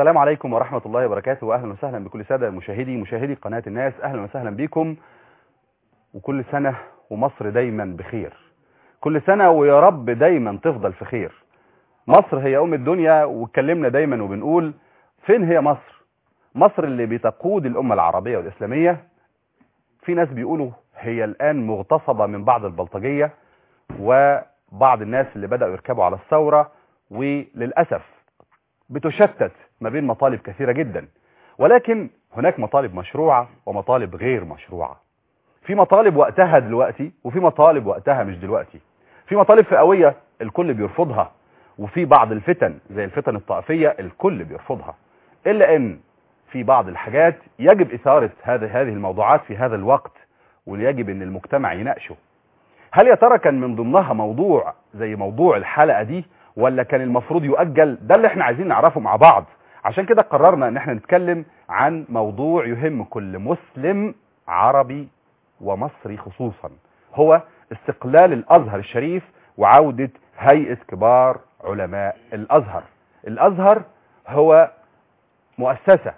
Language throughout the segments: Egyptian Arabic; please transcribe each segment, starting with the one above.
السلام عليكم ورحمة الله وبركاته وأهلا وسهلا بكل سادة مشاهدي مشاهدي قناة الناس أهلا وسهلا بكم وكل سنة ومصر دايما بخير كل سنة ويا رب دايما تفضل في خير مصر هي أم الدنيا واتكلمنا دايما وبنقول فين هي مصر مصر اللي بتقود الأمة العربية والإسلامية في ناس بيقولوا هي الآن مغتصبة من بعض البلطجية وبعض الناس اللي بدأوا يركبوا على الثورة وللأسف بتشتت ما بين مطالب كثيرة جدا ولكن هناك مطالب مشروعة ومطالب غير مشروعة في مطالب وقتها دلوقتي وفي مطالب وقتها مش دلوقتي في مطالب فئوية الكل بيرفضها وفي بعض الفتن زي الفتن الطائفية الكل بيرفضها إلا أن في بعض الحاجات يجب إثارة هذه هذه الموضوعات في هذا الوقت ويجب أن المجتمع يناقشه هل يا ترى كان من ضمنها موضوع زي موضوع الحلقة دي ولا كان المفروض يؤجل ده اللي احنا عايزين نعرفه مع بعض عشان كده قررنا ان احنا نتكلم عن موضوع يهم كل مسلم عربي ومصري خصوصا هو استقلال الازهر الشريف وعودة هيئة كبار علماء الازهر الازهر هو مؤسسة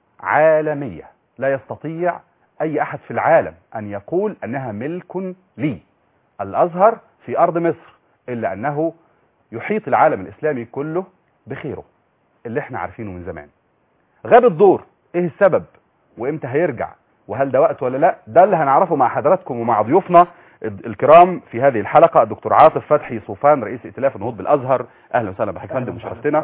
عالمية لا يستطيع اي احد في العالم ان يقول انها ملك لي الازهر في ارض مصر الا انه يحيط العالم الإسلامي كله بخيره اللي احنا عارفينه من زمان غاب الدور ايه السبب وامتى هيرجع وهل ده وقت ولا لا ده اللي هنعرفه مع حضراتكم ومع ضيوفنا الكرام في هذه الحلقة الدكتور عاطف فتحي صوفان رئيس ائتلاف النهوض بالازهر اهلا وسهلا بحضرتك فندم وشرفتنا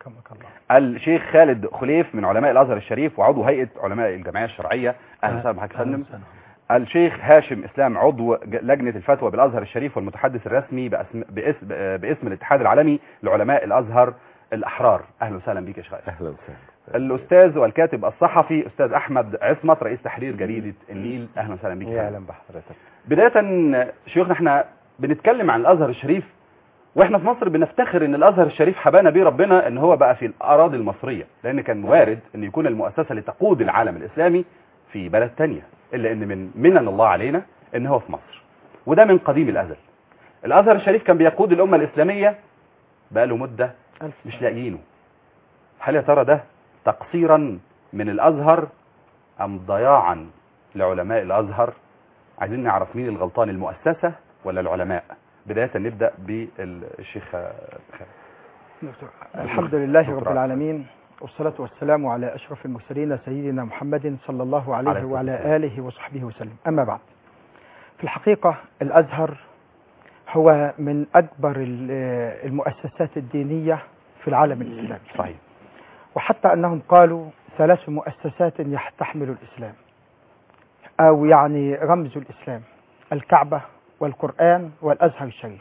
الشيخ خالد خليف من علماء الازهر الشريف وعضو هيئة علماء الجمعية الشرعية اهلا وسهلا بحضرتك فندم الشيخ هاشم اسلام عضو لجنة الفتوى بالازهر الشريف والمتحدث الرسمي باسم, باسم, باسم الاتحاد العالمي لعلماء الازهر الاحرار اهلا وسهلا بك يا شيخ اهلا وسهلا الاستاذ والكاتب الصحفي استاذ احمد عصمت رئيس تحرير جريدة النيل اهلا وسهلا بك يا اهلا بحضرتك بداية شيوخنا احنا بنتكلم عن الازهر الشريف واحنا في مصر بنفتخر ان الازهر الشريف حبانا بيه ربنا ان هو بقى في الاراضي المصرية لان كان وارد ان يكون المؤسسة اللي تقود العالم الاسلامي في بلد تانية الا ان من منن الله علينا ان هو في مصر وده من قديم الازل الازهر الشريف كان بيقود الامه الاسلاميه بقاله مده مش لاقيينه هل يا ترى ده تقصيرا من الازهر ام ضياعا لعلماء الازهر عايزين نعرف مين الغلطان المؤسسه ولا العلماء بدايه نبدا بالشيخ الحمد لله رب العالمين والصلاة والسلام على أشرف المرسلين سيدنا محمد صلى الله عليه عليه وعلى السلام. آله وصحبه وسلم أما بعد في الحقيقة الأزهر هو من أكبر ال- المؤسسات الدينية في العالم الإسلامي صحيح وحتى أنهم قالوا ثلاث مؤسسات تحمل الإسلام أو يعني رمز الإسلام الكعبة والقرآن والأزهر الشريف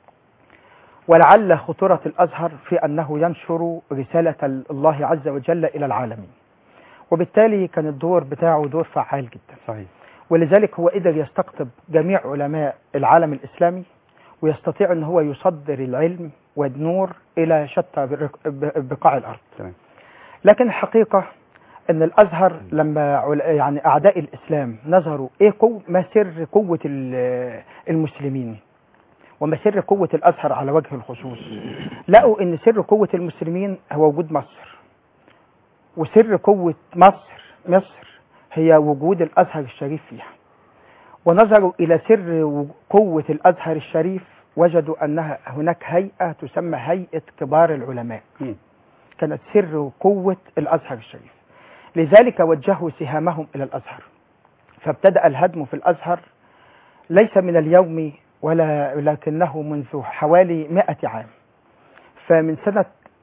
ولعل خطورة الأزهر في أنه ينشر رسالة الله عز وجل إلى العالمين وبالتالي كان الدور بتاعه دور فعال جدا صحيح ولذلك هو قدر يستقطب جميع علماء العالم الإسلامي ويستطيع أن هو يصدر العلم والنور إلى شتى برق- ب- بقاع الأرض تمام لكن الحقيقة أن الأزهر لما عل- يعني أعداء الإسلام نظروا إيه قو ما سر قوة ال- المسلمين وما سر قوة الأزهر على وجه الخصوص لقوا أن سر قوة المسلمين هو وجود مصر وسر قوة مصر مصر هي وجود الأزهر الشريف فيها ونظروا إلى سر و- قوة الأزهر الشريف وجدوا أنها هناك هيئة تسمى هيئة كبار العلماء مم. كانت سر قوة الأزهر الشريف لذلك وجهوا سهامهم إلى الأزهر فابتدأ الهدم في الأزهر ليس من اليوم ولا لكنه منذ حوالي مئة عام فمن سنة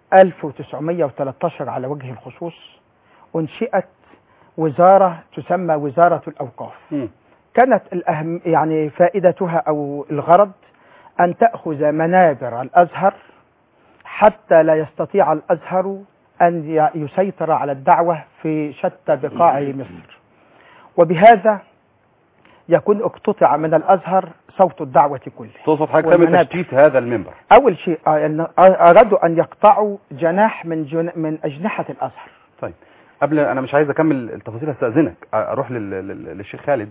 1913 على وجه الخصوص أنشئت وزارة تسمى وزارة الأوقاف مم. كانت الأهم يعني فائدتها أو الغرض أن تأخذ منابر الأزهر حتى لا يستطيع الأزهر أن ي- يسيطر على الدعوة في شتى بقاع مصر وبهذا يكون اقتطع من الأزهر صوت الدعوة كله تقصد حضرتك تم والمنابر. تشتيت هذا المنبر أول شيء آه، أن أرادوا أن يقطعوا جناح من جن من أجنحة الأزهر طيب قبل انا مش عايز اكمل التفاصيل استاذنك اروح لل- لل- للشيخ خالد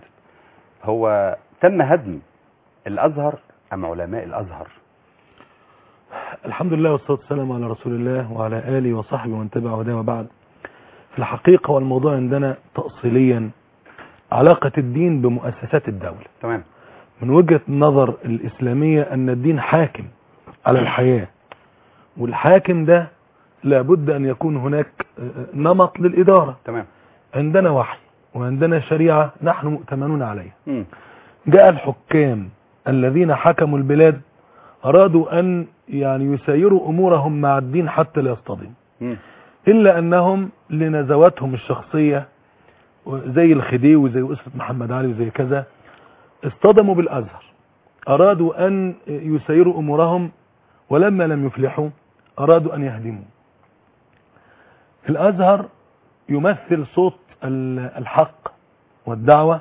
هو تم هدم الازهر ام علماء الازهر الحمد لله والصلاة والسلام على رسول الله وعلى آله وصحبه ومن تبع هداه وبعد في الحقيقة والموضوع عندنا تأصيليا علاقة الدين بمؤسسات الدولة تمام من وجهة النظر الإسلامية أن الدين حاكم على الحياة والحاكم ده لابد أن يكون هناك نمط للإدارة تمام عندنا وحي وعندنا شريعة نحن مؤتمنون عليها مم. جاء الحكام الذين حكموا البلاد أرادوا أن يعني يسيروا أمورهم مع الدين حتى لا يصطدم مم. إلا أنهم لنزواتهم الشخصية زي الخديوي وزي أسرة محمد علي وزي كذا اصطدموا بالأزهر أرادوا أن يسيروا أمورهم ولما لم يفلحوا أرادوا أن يهدموا الأزهر يمثل صوت ال- الحق والدعوة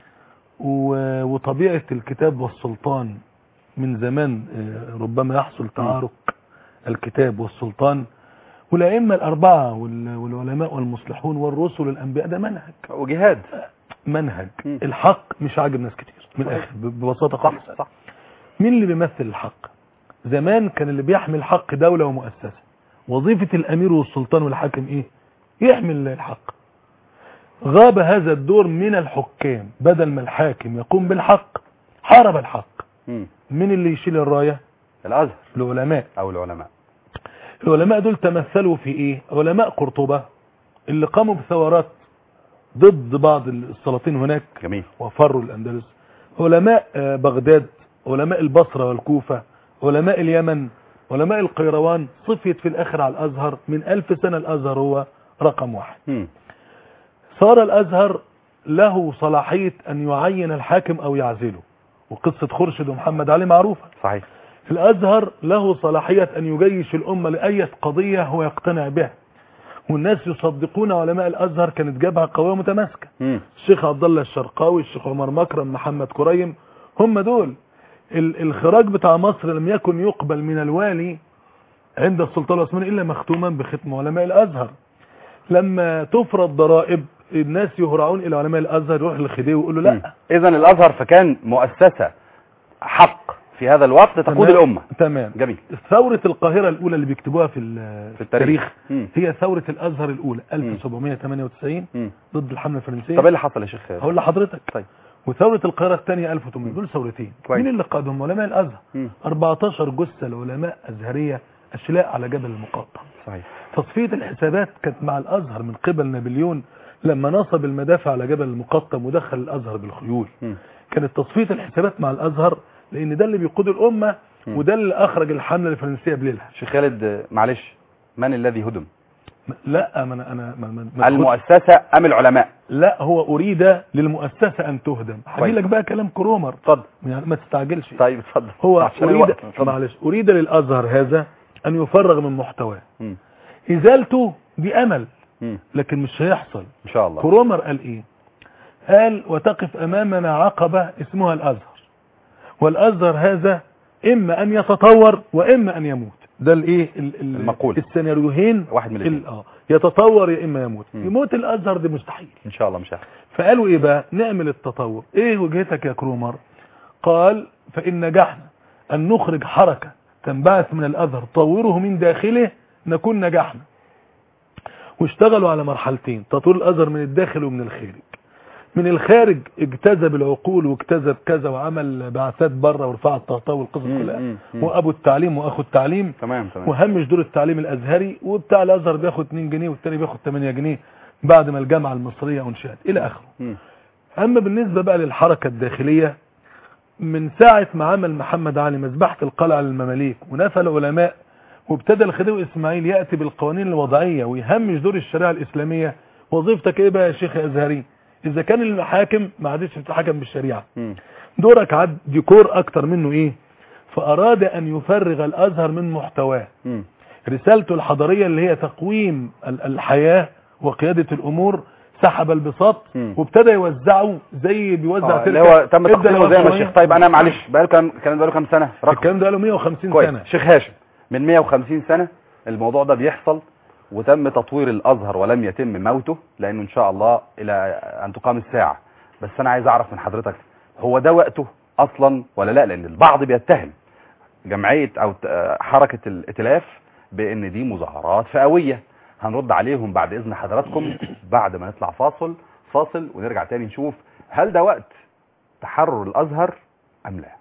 و- وطبيعة الكتاب والسلطان من زمان آه، ربما يحصل تعارك الكتاب والسلطان والأئمة الأربعة وال- والعلماء والمصلحون والرسل والأنبياء ده منهج وجهاد منهج مم. الحق مش عاجب ناس كتير من الآخر ب- ببساطة صح خالص صح مين اللي بيمثل الحق زمان كان اللي بيحمل الحق دولة ومؤسسة وظيفة الأمير والسلطان والحاكم إيه يحمل الحق غاب هذا الدور من الحكام بدل ما الحاكم يقوم بالحق حارب الحق مم. مين اللي يشيل الراية الازهر العلماء او العلماء العلماء دول تمثلوا في ايه علماء قرطبة اللي قاموا بثورات ضد بعض السلاطين هناك جميل وفروا الأندلس علماء آه، بغداد علماء البصرة والكوفة علماء اليمن علماء القيروان صفيت في الآخر على الأزهر من ألف سنة الأزهر هو رقم واحد مم. صار الأزهر له صلاحية أن يعين الحاكم أو يعزله وقصة خرشد ومحمد علي معروفة صحيح الأزهر له صلاحية أن يجيش الأمة لأي قضية هو يقتنع بها والناس يصدقون علماء الأزهر كانت جبهة قوية متماسكة مم. الشيخ عبد الله الشرقاوي الشيخ عمر مكرم محمد كريم هم دول ال- الخراج بتاع مصر لم يكن يقبل من الوالي عند السلطان العثماني الا مختوما بختم علماء الازهر لما تفرض ضرائب الناس يهرعون الى علماء الازهر يروح للخديوي ويقول له لا اذا الازهر فكان مؤسسة حق في هذا الوقت تقود تمام. الامة تمام جميل ثورة القاهرة الأولى اللي بيكتبوها في, ال- في التاريخ مم. هي ثورة الأزهر الأولى 1798 مم. ضد الحملة الفرنسية طب ايه اللي حصل يا شيخ هقول لحضرتك طيب وثورة القاهرة الثانية 1800 دول ثورتين كويس. مين اللي قادهم علماء الأزهر مم. 14 جثة لعلماء أزهرية أشلاء على جبل المقطم صحيح تصفية الحسابات كانت مع الأزهر من قبل نابليون لما نصب المدافع على جبل المقطم ودخل الأزهر بالخيول مم. كانت تصفية الحسابات مع الأزهر لأن ده اللي بيقود الأمة مم. وده اللي أخرج الحملة الفرنسية بليلها شيخ خالد آه، معلش من الذي هدم لا ما أنا أنا ما ما ما المؤسسة ام العلماء لا هو أريد للمؤسسة أن تهدم هجي كويس. لك بقى كلام كرومر اتفضل يعني ما تستعجلش طيب اتفضل هو عشان أريد الوقت. اتفضل. معلش أريد للأزهر هذا أن يفرغ من محتواه مم. إزالته دي أمل مم. لكن مش هيحصل ان شاء الله كرومر قال إيه قال وتقف أمامنا عقبة اسمها الأزهر والأزهر هذا إما أن يتطور وإما أن يموت ده الإيه ال- ال- المقولة. السيناريوهين واحد من الاثنين ال- آه يتطور يا إما يموت مم. يموت الأزهر دي مستحيل ان شاء الله مش هيحصل. فقالوا ايه بقى نعمل التطور ايه وجهتك يا كرومر قال فان نجحنا ان نخرج حركة تنبعث من الازهر طوره من داخله نكون نجحنا واشتغلوا على مرحلتين تطوير الازهر من الداخل ومن الخارج من الخارج اجتذب العقول واجتذب كذا وعمل بعثات بره ورفع الطهطاوي والقصص مم، كلها مم، مم. وابو التعليم واخو التعليم تمام تمام وهمش دور التعليم الازهري وبتاع الازهر بياخد 2 جنيه والتاني بياخد 8 جنيه بعد ما الجامعه المصريه انشئت الى اخره مم. اما بالنسبه بقى للحركه الداخليه من ساعه ما عمل محمد علي مذبحه القلعه للمماليك ونفى العلماء وابتدى الخديوي اسماعيل ياتي بالقوانين الوضعيه ويهمش دور الشريعه الاسلاميه وظيفتك ايه بقى يا شيخ يا ازهري اذا كان المحاكم ما عادش بتتحكم بالشريعه مم. دورك عاد ديكور اكتر منه ايه فاراد ان يفرغ الازهر من محتواه مم. رسالته الحضارية اللي هي تقويم ال- الحياة وقيادة الأمور سحب البساط مم. وابتدى يوزعه زي بيوزع آه، اللي تركة. هو تم ابدأ تقسيمه الأول زي ما شوية. الشيخ طيب انا معلش بقاله كام كان بقاله كام سنه رقم الكلام ده له 150 كويس سنة شيخ هاشم من 150 سنة الموضوع ده بيحصل وتم تطوير الازهر ولم يتم موته لانه ان شاء الله الى ان تقام الساعة بس انا عايز اعرف من حضرتك هو ده وقته اصلا ولا لا لان البعض بيتهم جمعيه او ت- آه، حركه الائتلاف بان دي مظاهرات فئويه هنرد عليهم بعد اذن حضراتكم بعد ما نطلع فاصل فاصل ونرجع تاني نشوف هل ده وقت تحرر الازهر ام لا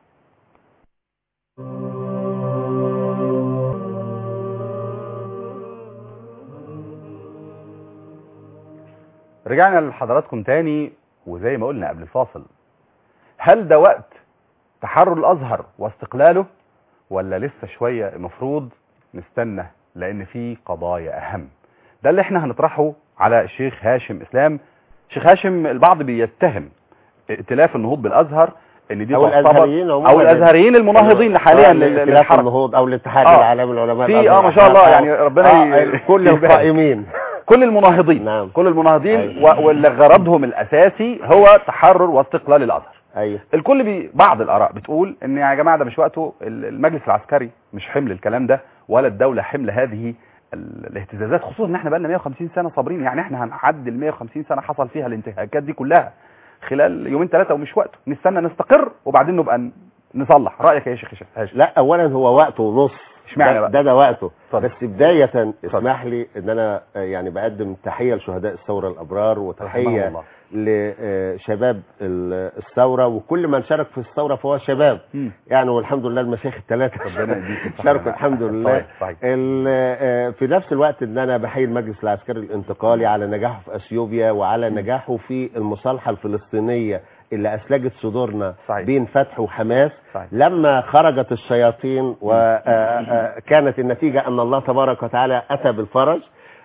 رجعنا لحضراتكم تاني وزي ما قلنا قبل الفاصل هل ده وقت تحرر الازهر واستقلاله ولا لسه شوية المفروض نستنى لان في قضايا اهم ده اللي احنا هنطرحه على الشيخ هاشم اسلام شيخ هاشم البعض بيتهم ائتلاف النهوض بالازهر ان دي او تعتبر- الازهريين عموما او الازهريين المناهضين حاليا آه، لل- لائتلاف للحركه النهوض او الاتحاد آه. العالمي للعلماء في الأزهر. اه ما شاء الله آه، يعني ربنا آه، ي- كل يبارك. القائمين كل المناهضين نعم. كل المناهضين أيوة. و- واللي غرضهم الاساسي هو تحرر واستقلال الازهر ايوه الكل بي بعض الاراء بتقول ان يا جماعه ده مش وقته ال- المجلس العسكري مش حمل الكلام ده ولا الدوله حمل هذه ال- الاهتزازات خصوصا ان احنا بقى لنا 150 سنه صابرين يعني احنا هنعدي ال 150 سنه حصل فيها الانتهاكات دي كلها خلال يومين ثلاثه ومش وقته نستنى نستقر وبعدين نبقى ن- نصلح رايك يا شيخ هاشم لا اولا هو وقته ونص اشمعنى ده- بقى؟ ده ده وقته اتفضل. بس بداية اسمح لي ان انا آه، يعني بقدم تحية لشهداء الثورة الابرار رحمه وتحية الله. لشباب ال- الثورة وكل من شارك في الثورة فهو شباب مم. يعني والحمد لله المشايخ الثلاثة ربنا يديك الصحة. شاركوا الحمد لله صحيح، صحيح. ال- آه، في نفس الوقت ان انا بحيي المجلس العسكري الانتقالي على نجاحه في اثيوبيا وعلى نجاحه في المصالحه الفلسطينيه اللي اسلجت صدورنا صحيح. بين فتح وحماس صحيح. لما خرجت الشياطين وكانت النتيجه ان الله تبارك وتعالى اتى بالفرج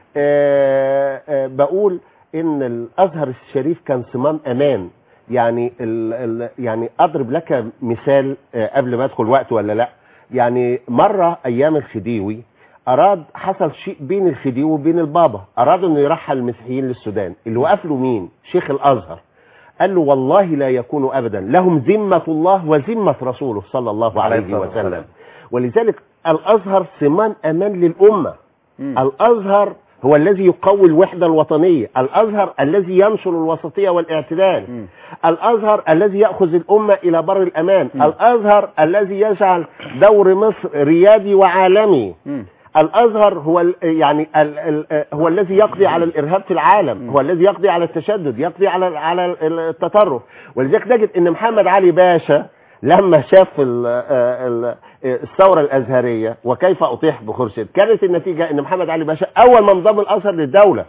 آه، آه، بقول ان الازهر الشريف كان صمام امان يعني ال ال يعني اضرب لك مثال آه، قبل ما ادخل وقت ولا لا يعني مره ايام الخديوي اراد حصل شيء بين الخديوي وبين البابا اراد انه يرحل المسيحيين للسودان اللي وقف له مين شيخ الازهر قال له والله لا يكون ابدا لهم ذمه الله وذمه رسوله صلى الله عليه عليه الصلاة وسلم والسلام. ولذلك الازهر صمام امان للامه مم. الازهر هو الذي يقوي الوحده الوطنيه الازهر الذي ينشر الوسطيه والاعتدال مم. الازهر الذي ياخذ الامه الى بر الامان الازهر الذي يجعل دور مصر ريادي وعالمي مم. الازهر هو ال- يعني ال ال هو الذي يقضي على الارهاب في العالم هو الذي يقضي على التشدد يقضي على على ال- التطرف ولذلك نجد ان محمد علي باشا لما شاف ال- ال- الثوره الازهريه وكيف اطيح بخرشد كانت النتيجه ان محمد علي باشا اول ما انضم الازهر للدوله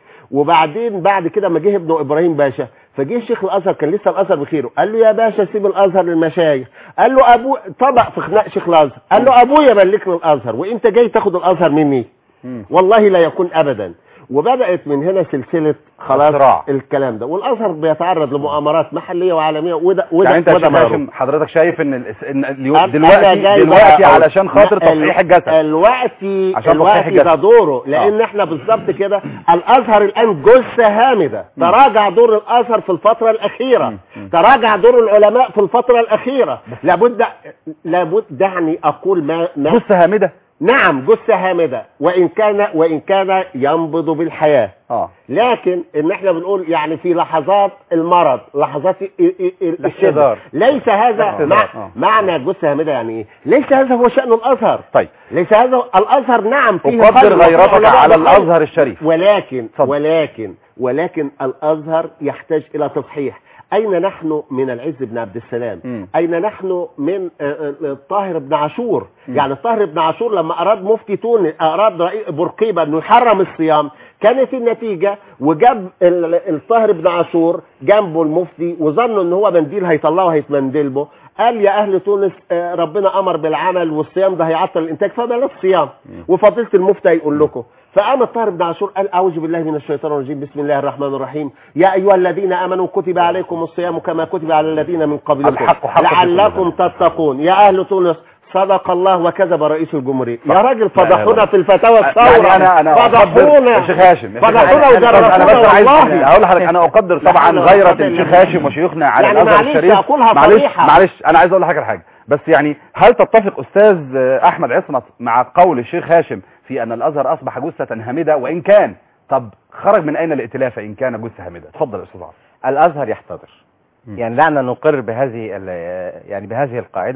وبعدين بعد كده ما جه ابنه ابراهيم باشا فجه شيخ الازهر كان لسه الازهر بخيره قال له يا باشا سيب الازهر للمشايخ قال له ابو طبق في خناق شيخ الازهر قال له ابويا ملكني الازهر وانت جاي تاخد الازهر مني مم. والله لا يكون ابدا وبدات من هنا سلسله خلاص الصراع. الكلام ده والازهر بيتعرض لمؤامرات محليه وعالميه وده وده يعني انت يا وده شيخ معروف. هاشم حضرتك شايف ان, الإس... إن اليو... أنا دلوقتي جاي دلوقتي بقى أقول- علشان خاطر لا، تصحيح ال- الجسد الوقتي عشان تصحيح الوقتي الجسد. ده دوره آه. لان احنا بالظبط كده الازهر الان جثه هامده تراجع دور الازهر في الفتره الاخيره تراجع دور العلماء في الفتره الاخيره لابد لابد دعني اقول ما, ما بص هامده نعم جثه هامده وان كان وان كان ينبض بالحياه اه لكن ان احنا بنقول يعني في لحظات المرض لحظات ال- ال- ال- الاحتضار. الشده ليس هذا الاحتضار، مع آه. معنى جثه هامده يعني ايه ليس هذا هو شان الازهر طيب ليس هذا الازهر نعم فيه اقدر خير وفيه غيرتك علماء على بخير. الازهر الشريف ولكن اتفضل. ولكن ولكن الازهر يحتاج الى تصحيح اين نحن من العز بن عبد السلام مم. اين نحن من آه، آه، الطاهر بن عاشور يعني الطاهر بن عاشور لما اراد مفتي تونس اراد رئيس بورقيبه انه يحرم الصيام كانت النتيجه وجاب ال- الطاهر بن عاشور جنبه المفتي وظنوا ان هو منديل هيطلعه هيتمندل به قال يا اهل تونس آه، ربنا امر بالعمل والصيام ده هيعطل الانتاج فبلاش صيام وفضيله المفتي يقول لكم فقام الطاهر بن عاشور قال اعوذ بالله من الشيطان الرجيم بسم الله الرحمن الرحيم يا ايها الذين امنوا كتب عليكم الصيام كما كتب على الذين من قبلكم الحق حق في لعلكم كل تتقون يا اهل تونس صدق الله وكذب رئيس الجمهورية يا راجل لا، لا، فضحونا لا. في الفتاوى الثورة يعني انا انا اقدر فضحونا يا شيخ هاشم يا شيخ فضحونا هاشم. أنا- انا بس وجرحونا عايز والله اقول لحضرتك انا اقدر لا طبعا حول ولا غيرة قوة إلا الشيخ بالله. هاشم وشيوخنا على يعني الازهر معلش الشريف أقولها معلش صريحة. معلش انا عايز اقول لحضرتك حاجه بس يعني هل تتفق استاذ احمد عصمت مع قول الشيخ هاشم في ان الازهر اصبح جثه هامده وان كان طب خرج من اين الائتلاف ان كان جثه هامده اتفضل يا استاذ عاصم الازهر يحتضر مم. يعني دعنا نقر بهذه ال- يعني بهذه القاعده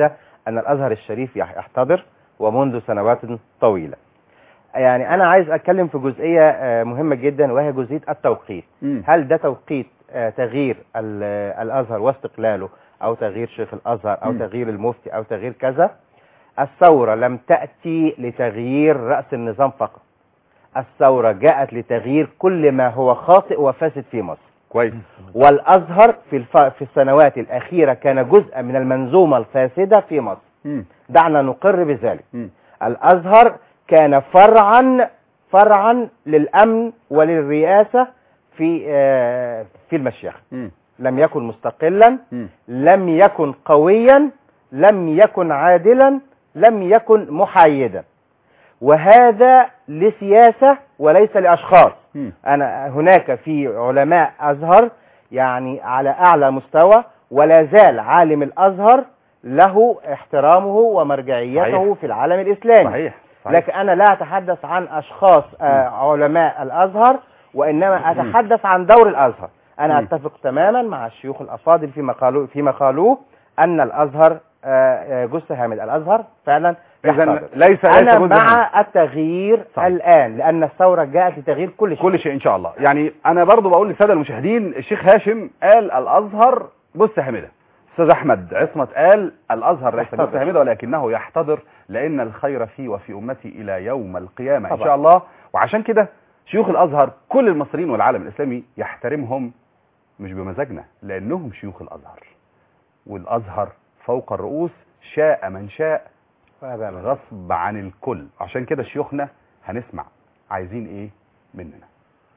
أن الأزهر الشريف يح- يحتضر ومنذ سنوات طويلة يعني أنا عايز أتكلم في جزئية آه، مهمة جدا وهي جزئية التوقيت مم. هل ده توقيت آه، تغيير ال- آه، الازهر واستقلاله او تغيير شيخ الازهر او مم. تغيير المفتي او تغيير كذا الثوره لم تاتي لتغيير راس النظام فقط الثوره جاءت لتغيير كل ما هو خاطئ وفاسد في مصر كويس والازهر في الف... في السنوات الاخيره كان جزءا من المنظومه الفاسده في مصر مم. دعنا نقر بذلك مم. الازهر كان فرعا فرعا للامن وللرئاسه في آه، في المشيخه مم. لم يكن مستقلا مم. لم يكن قويا لم يكن عادلا لم يكن محايدا وهذا لسياسة وليس لأشخاص مم. أنا هناك في علماء أزهر يعني على أعلى مستوى ولا زال عالم الأزهر له احترامه ومرجعيته صحيح. في العالم الإسلامي صحيح صحيح لكن أنا لا أتحدث عن أشخاص آه، علماء الأزهر وإنما أتحدث عن دور الأزهر أنا مم. أتفق تماما مع الشيوخ الأفاضل فيما قالوا فيما قالوه أن الأزهر آه، آه، جثة هامد الأزهر فعلا إذا يحتضر. ليس ليس أنا جزء من- مع التغيير صحيح. الآن لأن الثورة جاءت لتغيير كل شيء كل شيء ان شاء الله يعني انا برضو بقول للساده المشاهدين الشيخ هاشم قال الازهر جثه هامده استاذ احمد عصمت قال الازهر ليس يحتضر. جثه هامده ولكنه يحتضر لان الخير فيه وفي امتي الى يوم القيامه ان طبعا. شاء الله وعشان كده شيوخ الازهر كل المصريين والعالم الاسلامي يحترمهم مش بمزاجنا لانهم شيوخ الازهر والازهر فوق الرؤوس شاء من شاء وهذا من- غصب عن الكل عشان كده شيوخنا هنسمع عايزين ايه مننا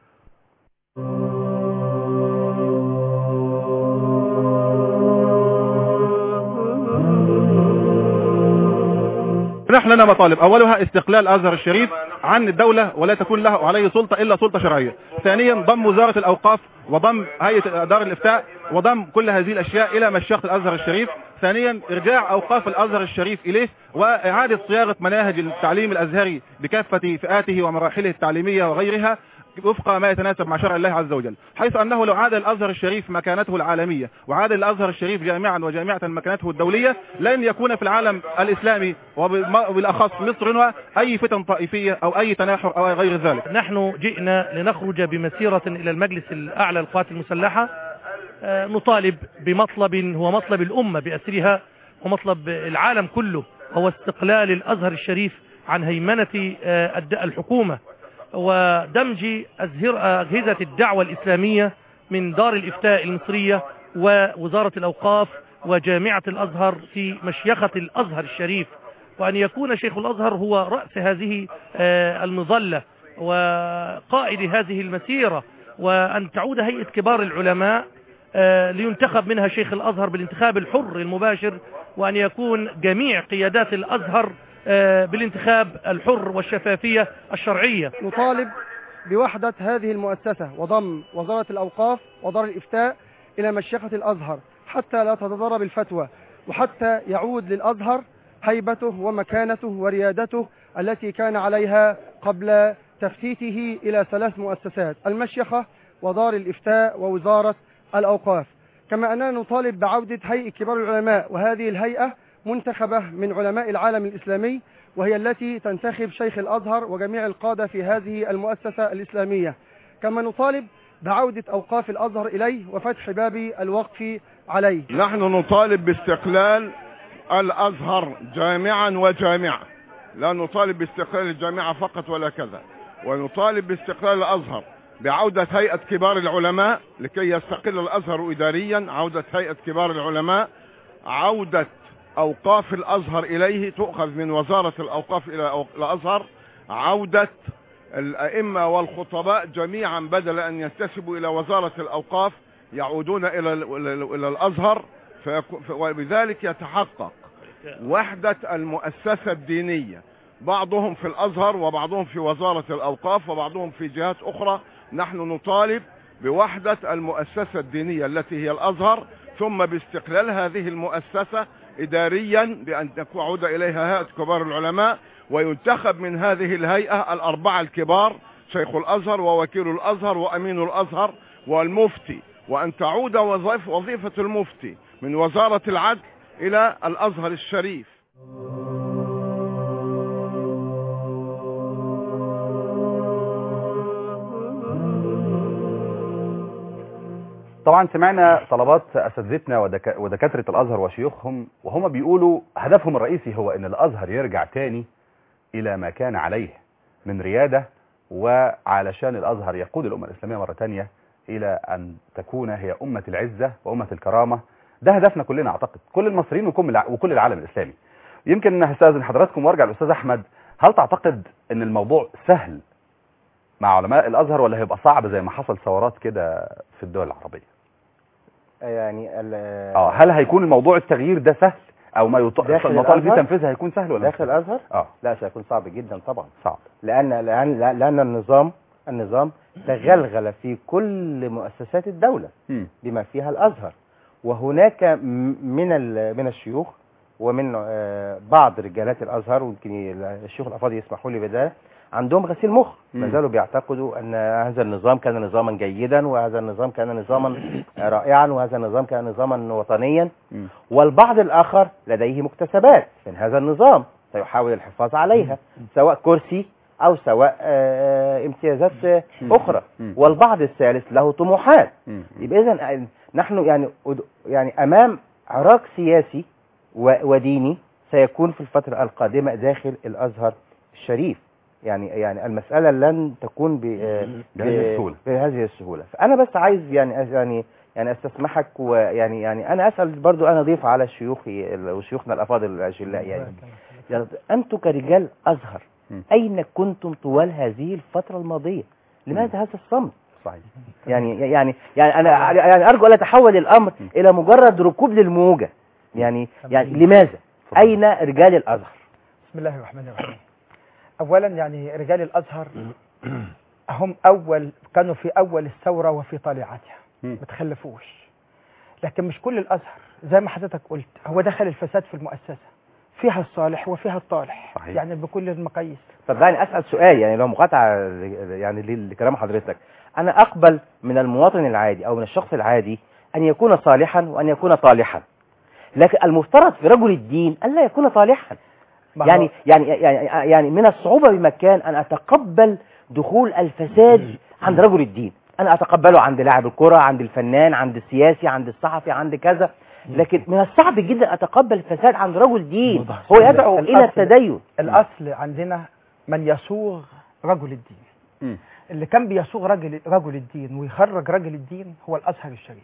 نحن لنا مطالب اولها استقلال الازهر الشريف عن الدولة ولا تكون له عليه سلطة الا سلطة شرعية ثانيا ضم وزارة الاوقاف وضم هيئة دار الافتاء وضم كل هذه الاشياء الى مشيخة الازهر الشريف ثانيا ارجاع اوقاف الازهر الشريف اليه واعادة صياغة مناهج التعليم الازهري بكافة فئاته ومراحله التعليمية وغيرها وفق ما يتناسب مع شرع الله عز وجل حيث أنه لو عاد الأزهر الشريف مكانته العالمية وعاد الأزهر الشريف جامعا وجامعة مكانته الدولية لن يكون في العالم الإسلامي وبالم- وبالأخص مصر أي فتن طائفية أو أي تناحر أو غير ذلك نحن جئنا لنخرج بمسيرة إلى المجلس الأعلى للقوات المسلحة آه، نطالب بمطلب هو مطلب الأمة بأسرها ومطلب العالم كله هو استقلال الأزهر الشريف عن هيمنة آه، الد- الحكومة ودمج أزهر- أجهزة الدعوة الإسلامية من دار الإفتاء المصرية ووزارة الأوقاف وجامعة الأزهر في مشيخة الأزهر الشريف وأن يكون شيخ الأزهر هو رأس هذه آه، المظلة وقائد هذه المسيرة وأن تعود هيئة كبار العلماء آه، لينتخب منها شيخ الأزهر بالانتخاب الحر المباشر وأن يكون جميع قيادات الأزهر آه، بالانتخاب الحر والشفافية الشرعية نطالب بوحدة هذه المؤسسة وضم وزارة الأوقاف ودار الإفتاء إلى مشيخة الأزهر حتى لا تتضرب الفتوى وحتى يعود للأزهر هيبته ومكانته وريادته التي كان عليها قبل تفتيته إلى ثلاث مؤسسات المشيخة ودار الإفتاء ووزارة الأوقاف كما أننا نطالب بعودة هيئة كبار العلماء وهذه الهيئة منتخبة من علماء العالم الإسلامي وهي التي تنتخب شيخ الأزهر وجميع القادة في هذه المؤسسة الإسلامية كما نطالب بعودة أوقاف الأزهر إليه وفتح باب الوقف عليه نحن نطالب باستقلال الازهر جامعا وجامعة لا نطالب باستقلال الجامعة فقط ولا كذا ونطالب باستقلال الازهر بعودة هيئة كبار العلماء لكي يستقل الازهر اداريا عودة هيئة كبار العلماء عودة اوقاف الازهر اليه تؤخذ من وزارة الاوقاف الى أو- الازهر عودة الائمة والخطباء جميعا بدل ان ينتسبوا الى وزارة الاوقاف يعودون الى ال- الى ال- إلى الازهر فيكو- ف- وبذلك يتحقق وحدة المؤسسة الدينية بعضهم في الازهر وبعضهم في وزارة الاوقاف وبعضهم في جهات اخرى نحن نطالب بوحدة المؤسسة الدينية التي هي الازهر ثم باستقلال هذه المؤسسة اداريا بان تعود اليها هيئة كبار العلماء وينتخب من هذه الهيئة الاربعة الكبار شيخ الازهر ووكيل الازهر وامين الازهر والمفتي وان تعود وظيف وظيفة المفتي من وزارة العدل الى الازهر الشريف طبعا سمعنا طلبات اساتذتنا ودكا- ودكاتره الازهر وشيوخهم وهم بيقولوا هدفهم الرئيسي هو ان الازهر يرجع تاني الى ما كان عليه من رياده وعلشان الازهر يقود الامه الاسلاميه مره تانيه الى ان تكون هي امه العزه وامه الكرامه ده هدفنا كلنا اعتقد كل المصريين وكل الع- وكل العالم الاسلامي يمكن هستاذن حضراتكم وارجع للاستاذ احمد هل تعتقد ان الموضوع سهل مع علماء الازهر ولا هيبقى صعب زي ما حصل ثورات كده في الدول العربيه يعني ال- اه هل هيكون الموضوع التغيير ده سهل او ما يط... داخل المطالب دي الأزهر؟ تنفيذها هيكون سهل ولا داخل مش سهل؟ الازهر اه لا سيكون صعب جدا طبعا صعب لان لان لان النظام النظام تغلغل في كل مؤسسات الدوله مم. بما فيها الازهر وهناك م- من ال- من الشيوخ ومن آه، بعض رجالات الازهر ويمكن الشيوخ الافاضل يسمحوا لي بده عندهم غسيل مخ ما مم. زالوا بيعتقدوا ان هذا النظام كان نظاما جيدا وهذا النظام كان نظاما رائعا وهذا النظام كان نظاما وطنيا مم. والبعض الآخر لديه مكتسبات من هذا النظام سيحاول الحفاظ عليها سواء كرسي أو سواء آه، امتيازات آه، مم. أخرى مم. والبعض الثالث له طموحات مم. يبقى إذا نحن يعني أد- يعني أمام عراق سياسي و- وديني سيكون في الفترة القادمة داخل الأزهر الشريف يعني يعني المسألة لن تكون ب بهذه السهولة. بهذه السهولة فأنا بس عايز يعني يعني يعني استسمحك ويعني يعني أنا أسأل برضو أنا أضيف على شيوخي وشيوخنا الأفاضل الأجلاء يعني يعني أنتم كرجال أزهر م. أين كنتم طوال هذه الفترة الماضية لماذا هذا الصمت صحيح يعني يعني يعني انا يعني ارجو ان يتحول الامر الى مجرد ركوب للموجه يعني يعني لماذا اين رجال الازهر بسم الله الرحمن الرحيم اولا يعني رجال الازهر هم اول كانوا في اول الثوره وفي طليعتها مم. ما تخلفوش لكن مش كل الازهر زي ما حضرتك قلت هو دخل الفساد في المؤسسه فيها الصالح وفيها الطالح صحيح. يعني بكل المقاييس طب دعني اسال سؤال يعني لو مقاطعه يعني ل- لكلام حضرتك انا اقبل من المواطن العادي او من الشخص العادي ان يكون صالحا وان يكون طالحا لكن المفترض في رجل الدين ان لا يكون طالحا ما هو- يعني يعني يعني يعني من الصعوبة بمكان أن أتقبل دخول الفساد عند رجل الدين أنا أتقبله عند لاعب الكرة عند الفنان عند السياسي عند الصحفي عند كذا لكن من الصعب جدا أتقبل الفساد عند رجل دين هو يدعو إلى الأصل- التدين الاصل عندنا من يصوغ رجل الدين مم. اللي كان بيصوغ رجل رجل الدين ويخرج رجل الدين هو الازهر الشريف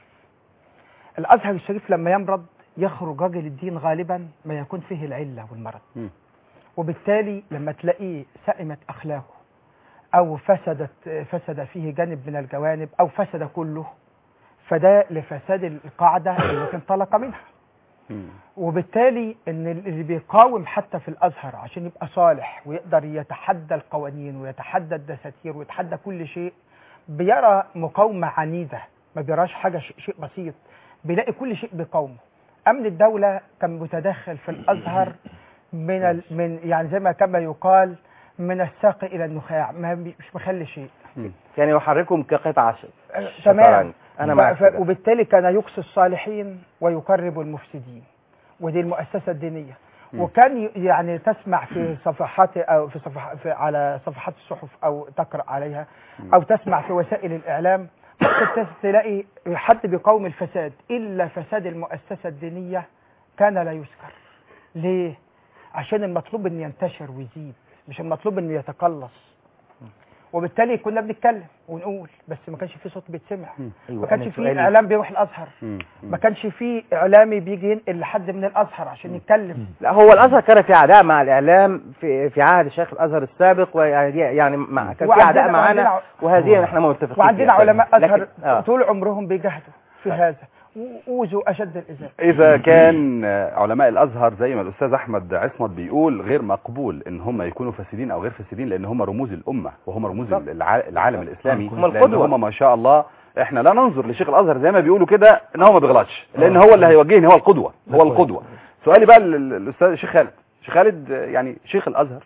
الازهر الشريف لما يمرض يخرج رجل الدين غالبا ما يكون فيه العله والمرض مم. وبالتالي لما تلاقيه سئمت اخلاقه او فسدت فسد فيه جانب من الجوانب او فسد كله فده لفساد القاعده التي انطلق منها مم. وبالتالي ان اللي بيقاوم حتى في الازهر عشان يبقى صالح ويقدر يتحدى القوانين ويتحدى الدساتير ويتحدى كل شيء بيرى مقاومه عنيده ما بيراش حاجه شيء, شيء بسيط بيلاقي كل شيء بيقاومه امن الدوله كان متدخل في الازهر من ال من يعني زي ما كما يقال من الساق الى النخاع ما بي- مش مخلي شيء يعني يحركهم كقطع ش- تمام شطرنج أنا ف- معك ف- في ده. وبالتالي كان يقصي الصالحين ويقرب المفسدين ودي المؤسسة الدينية وكان ي- يعني تسمع في صفحات او في صفح في على صفحات الصحف او تقرا عليها او تسمع في وسائل الاعلام ممكن تلاقي حد بيقاوم الفساد الا فساد المؤسسه الدينيه كان لا يذكر ليه عشان المطلوب ان ينتشر ويزيد مش المطلوب انه يتقلص وبالتالي كنا بنتكلم ونقول بس ما كانش في صوت بيتسمع أيوة، ما كانش أنا في سؤالي- اعلام بيروح الازهر مم. ما كانش في اعلامي بيجي ينقل لحد من الازهر عشان يتكلم لا هو الازهر كان في عداء مع الاعلام في في عهد شيخ الازهر السابق ويعني يعني مع كان في وعندنا- عداء معانا وعندنا- وهذه احنا ما متفقين وعندنا فيها. علماء ازهر لكن- آه. طول عمرهم بيجاهدوا في هذا وأوذوا اشد الاذى إذا كان علماء الأزهر زي ما الأستاذ أحمد عصمت بيقول غير مقبول إن هم يكونوا فاسدين أو غير فاسدين لأن هم رموز الأمة وهم رموز الع- العالم الإسلامي هم لأن القدوة. هم ما شاء الله إحنا لا ننظر لشيخ الأزهر زي ما بيقولوا كده إن هو ما بيغلطش لأن هو اللي هيوجهني هو القدوة هو القدوة سؤالي بقى لل- للأستاذ الشيخ خالد شيخ خالد يعني شيخ الأزهر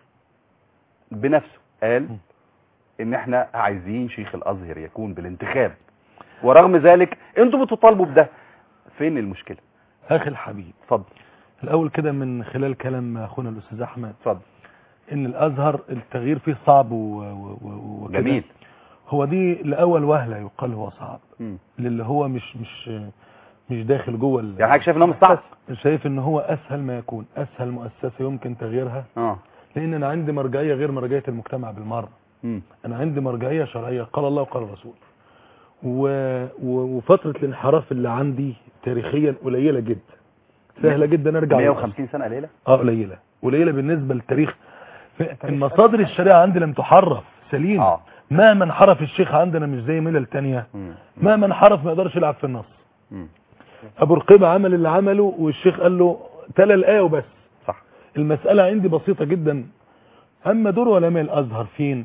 بنفسه قال إن إحنا عايزين شيخ الأزهر يكون بالانتخاب ورغم ذلك أنتوا بتطالبوا بده فين المشكلة اخي الحبيب اتفضل الاول كده من خلال كلام اخونا الاستاذ احمد اتفضل ان الازهر التغيير فيه صعب و... و... و... وكده. جميل هو دي لاول وهله يقال هو صعب مم. للي هو مش مش مش داخل جوه ال- يعني حضرتك شايف ان هو مش صعب شايف ان هو اسهل ما يكون اسهل مؤسسه يمكن تغييرها اه لان انا عندي مرجعيه غير مرجعيه المجتمع بالمره مم. انا عندي مرجعيه شرعيه قال الله وقال الرسول و... و... وفتره الانحراف اللي عندي تاريخيا قليله جدا سهله جدا ارجع للأصل. 150 سنه ليله اه قليله قليله بالنسبه للتاريخ ف- المصادر الشريعه عندي لم تحرف سليم اه مهما انحرف الشيخ عندنا مش زي ملل تانية مم. مهما انحرف ما يقدرش يلعب في النص مم. ابو رقيبه عمل اللي عمله والشيخ قال له تلا الايه وبس صح المساله عندي بسيطه جدا اما دور علماء الازهر فين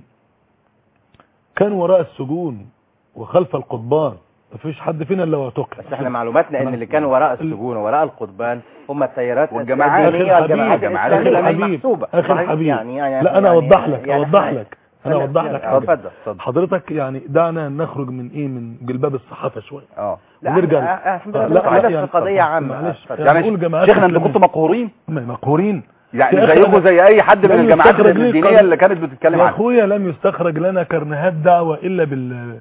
كان وراء السجون وخلف القضبان مفيش حد فينا الا واعتقل بس احنا معلوماتنا ان اللي كانوا وراء السجون ووراء القضبان هم التيارات والجماعات. الإسلامية أخي والجماعات الحبيب، الإسلامية أخي الحبيب، المحسوبة اخي صحيح؟ الحبيب يعني يعني لا انا يعني- اوضح لك يعني اوضح إحنا- لك انا اوضح لك يعني- حاجة. اتفضل اتفضل حضرتك يعني دعنا نخرج من ايه من جلباب الصحافه شويه اه لا ونرجع احنا- ل- احنا آه، بنتحدث يعني- في قضية عامة معلش اتفضل. يعني يعني نقول جماعات شيخنا انتوا مسلمين. كنتوا مقهورين م- مقهورين يعني يا أخي زيكم أنا- زي اي حد من لم الجماعات يستخرج لي الدينيه قال- اللي كانت بتتكلم يا عنها اخويا لم يستخرج لنا كرنهات دعوه الا بال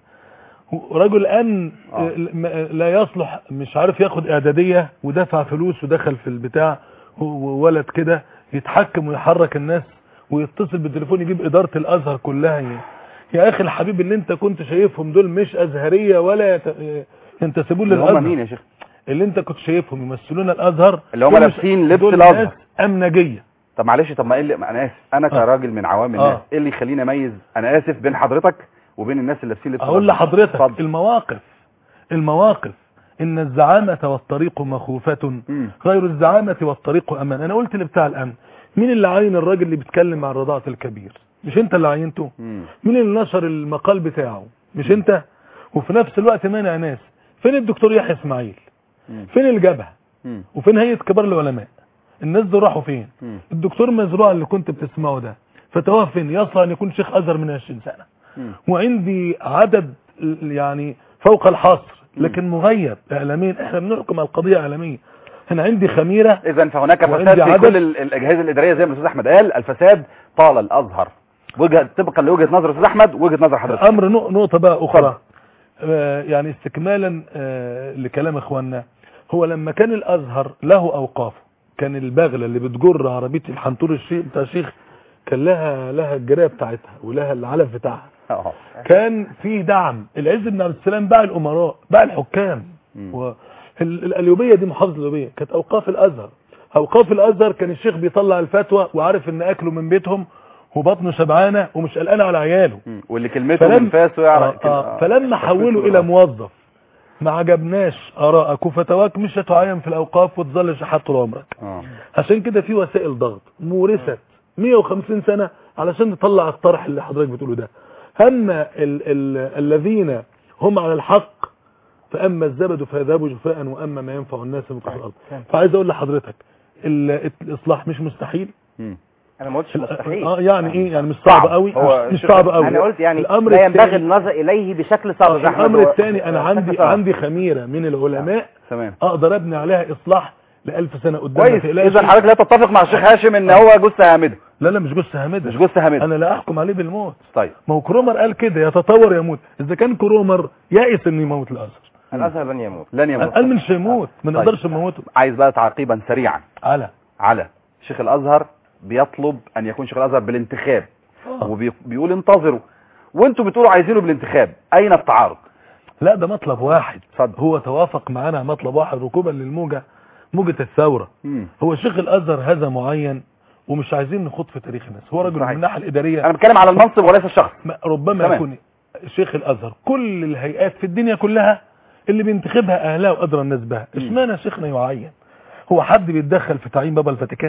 رجل ان آه. م- لا يصلح مش عارف ياخد اعداديه ودفع فلوس ودخل في البتاع و- وولد كده يتحكم ويحرك الناس ويتصل بالتليفون يجيب اداره الازهر كلها ي- يا اخي الحبيب اللي انت كنت شايفهم دول مش ازهريه ولا يت- ينتسبون اللي هم للازهر مين يا شيخ اللي انت كنت شايفهم يمثلون الازهر اللي هم دول لابسين لبس دول الازهر ناس امنجيه طب معلش طب ما ايه اللي ما انا اسف انا كراجل من عوام الناس آه. ايه اللي يخليني اميز انا اسف بين حضرتك وبين الناس اللي لابسين لبس اقول الأزهر؟ لحضرتك اتفضل. المواقف المواقف ان الزعامة والطريق مخوفة مم. غير الزعامة والطريق امان انا قلت لبتاع الامن مين اللي عين الراجل اللي بيتكلم عن رضاعة الكبير مش انت اللي عينته مم. مين اللي نشر المقال بتاعه مش انت وفي نفس الوقت مانع ناس فين الدكتور يحيى اسماعيل مم. فين الجبهة مم. وفين هيئة كبار العلماء الناس دول راحوا فين مم. الدكتور مزروع اللي كنت بتسمعه ده فتواه فين يصلح ان يكون شيخ ازهر من 20 سنة مم. وعندي عدد يعني فوق الحصر لكن مغيب اعلاميا احنا بنحكم على القضيه اعلاميه انا عندي خميره اذا فهناك وعندي فساد في عدد- كل ال- الاجهزه الاداريه زي ما الاستاذ احمد قال الفساد طال الازهر وجهه طبقا لوجهه نظر الاستاذ احمد وجهه نظر حضرتك امر نق- نقطه بقى اتفضل. اخرى آه، يعني استكمالا آه، لكلام اخواننا هو لما كان الازهر له اوقافه كان البغله اللي بتجر عربيه الحنطور الشيخ بتاع الشيخ كان لها لها الجرايه بتاعتها ولها العلف بتاعها اه كان في دعم العز بن عبد السلام باع الامراء باع الحكام مم. و ال- القليوبيه دي محافظه القليوبيه كانت اوقاف الازهر اوقاف الازهر كان الشيخ بيطلع الفتوى وعارف ان اكله من بيتهم وبطنه شبعانه ومش قلقان على عياله مم. واللي كلمته من فاسه يعرف آه آه فلما حولوا الى موظف ما عجبناش ارائك وفتواك مش هتعين في الاوقاف وتظل شحات طول عمرك اه عشان كده في وسائل ضغط مورست 150 سنة علشان تطلع الطرح اللي حضرتك بتقوله ده اما ال ال الذين هم على الحق فاما الزبد فيذهب جفاء واما ما ينفع الناس من كفر الارض فعايز اقول لحضرتك ال- الاصلاح مش مستحيل مم. انا ما قلتش مستحيل اه يعني ايه يعني مش صعب صعب. قوي هو مش, مش شوف- صعب قوي انا قلت يعني الامر لا ينبغي الثاني النظر اليه بشكل صعب زي أحمد الامر و- الثاني انا عندي بشكل صعب. عندي خميره من العلماء تمام اقدر ابني عليها اصلاح لألف سنه قدام كويس ما تقلقش. اذا حضرتك لا تتفق مع الشيخ هاشم ان هو جثه هامده لا لا مش جثه هامده مش جثه هامده انا لا احكم عليه بالموت طيب ما هو كرومر قال كده يتطور يموت اذا كان كرومر يائس انه يموت الازهر الازهر لن يموت لن يموت قال مش هيموت ما طيب. نقدرش نموته عايز بقى تعقيبا سريعا على على شيخ الازهر بيطلب ان يكون شيخ الازهر بالانتخاب آه. وبيقول انتظروا وانتوا بتقولوا عايزينه بالانتخاب اين التعارض لا ده مطلب واحد اتفضل هو توافق معانا مطلب واحد ركوبا للموجة موجة الثورة مم. هو شيخ الازهر هذا معين ومش عايزين نخوض في تاريخ الناس هو رجل من صحيح. الناحية الإدارية انا بتكلم على المنصب وليس الشخص ما- ربما تمام. يكون شيخ الازهر كل الهيئات في الدنيا كلها اللي بينتخبها اهلها وادرى الناس بها مم. اشمعنى شيخنا يعين هو حد بيتدخل في تعيين بابا الفاتيكان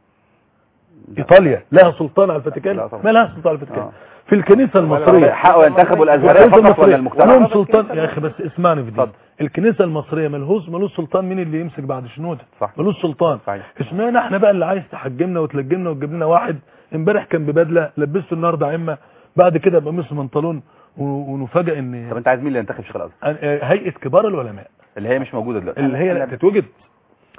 لا. ايطاليا لها سلطان على الفاتيكان لا طبعا. ما لها سلطان على الفاتيكان آه. في الكنيسه المصريه حقه ينتخبوا الازهريه الكنيسة فقط ولا المصرية المجتمع لهم سلطان يا اخي بس اسمعني في دي اتفضل. الكنيسه المصريه ملهوش ملوش سلطان مين اللي يمسك بعد شنوده صح ملوش سلطان صحيح اشمعنى احنا بقى اللي عايز تحجمنا وتلجمنا وتجيب لنا واحد امبارح كان ببدله لبسته النهارده عمه بعد كده بقميص منطلون و- ونفاجئ طب ان انت عايز مين اللي ينتخب شيخ الازهر هيئه كبار العلماء اللي هي مش موجوده دلوقتي اللي هي لا تتوجد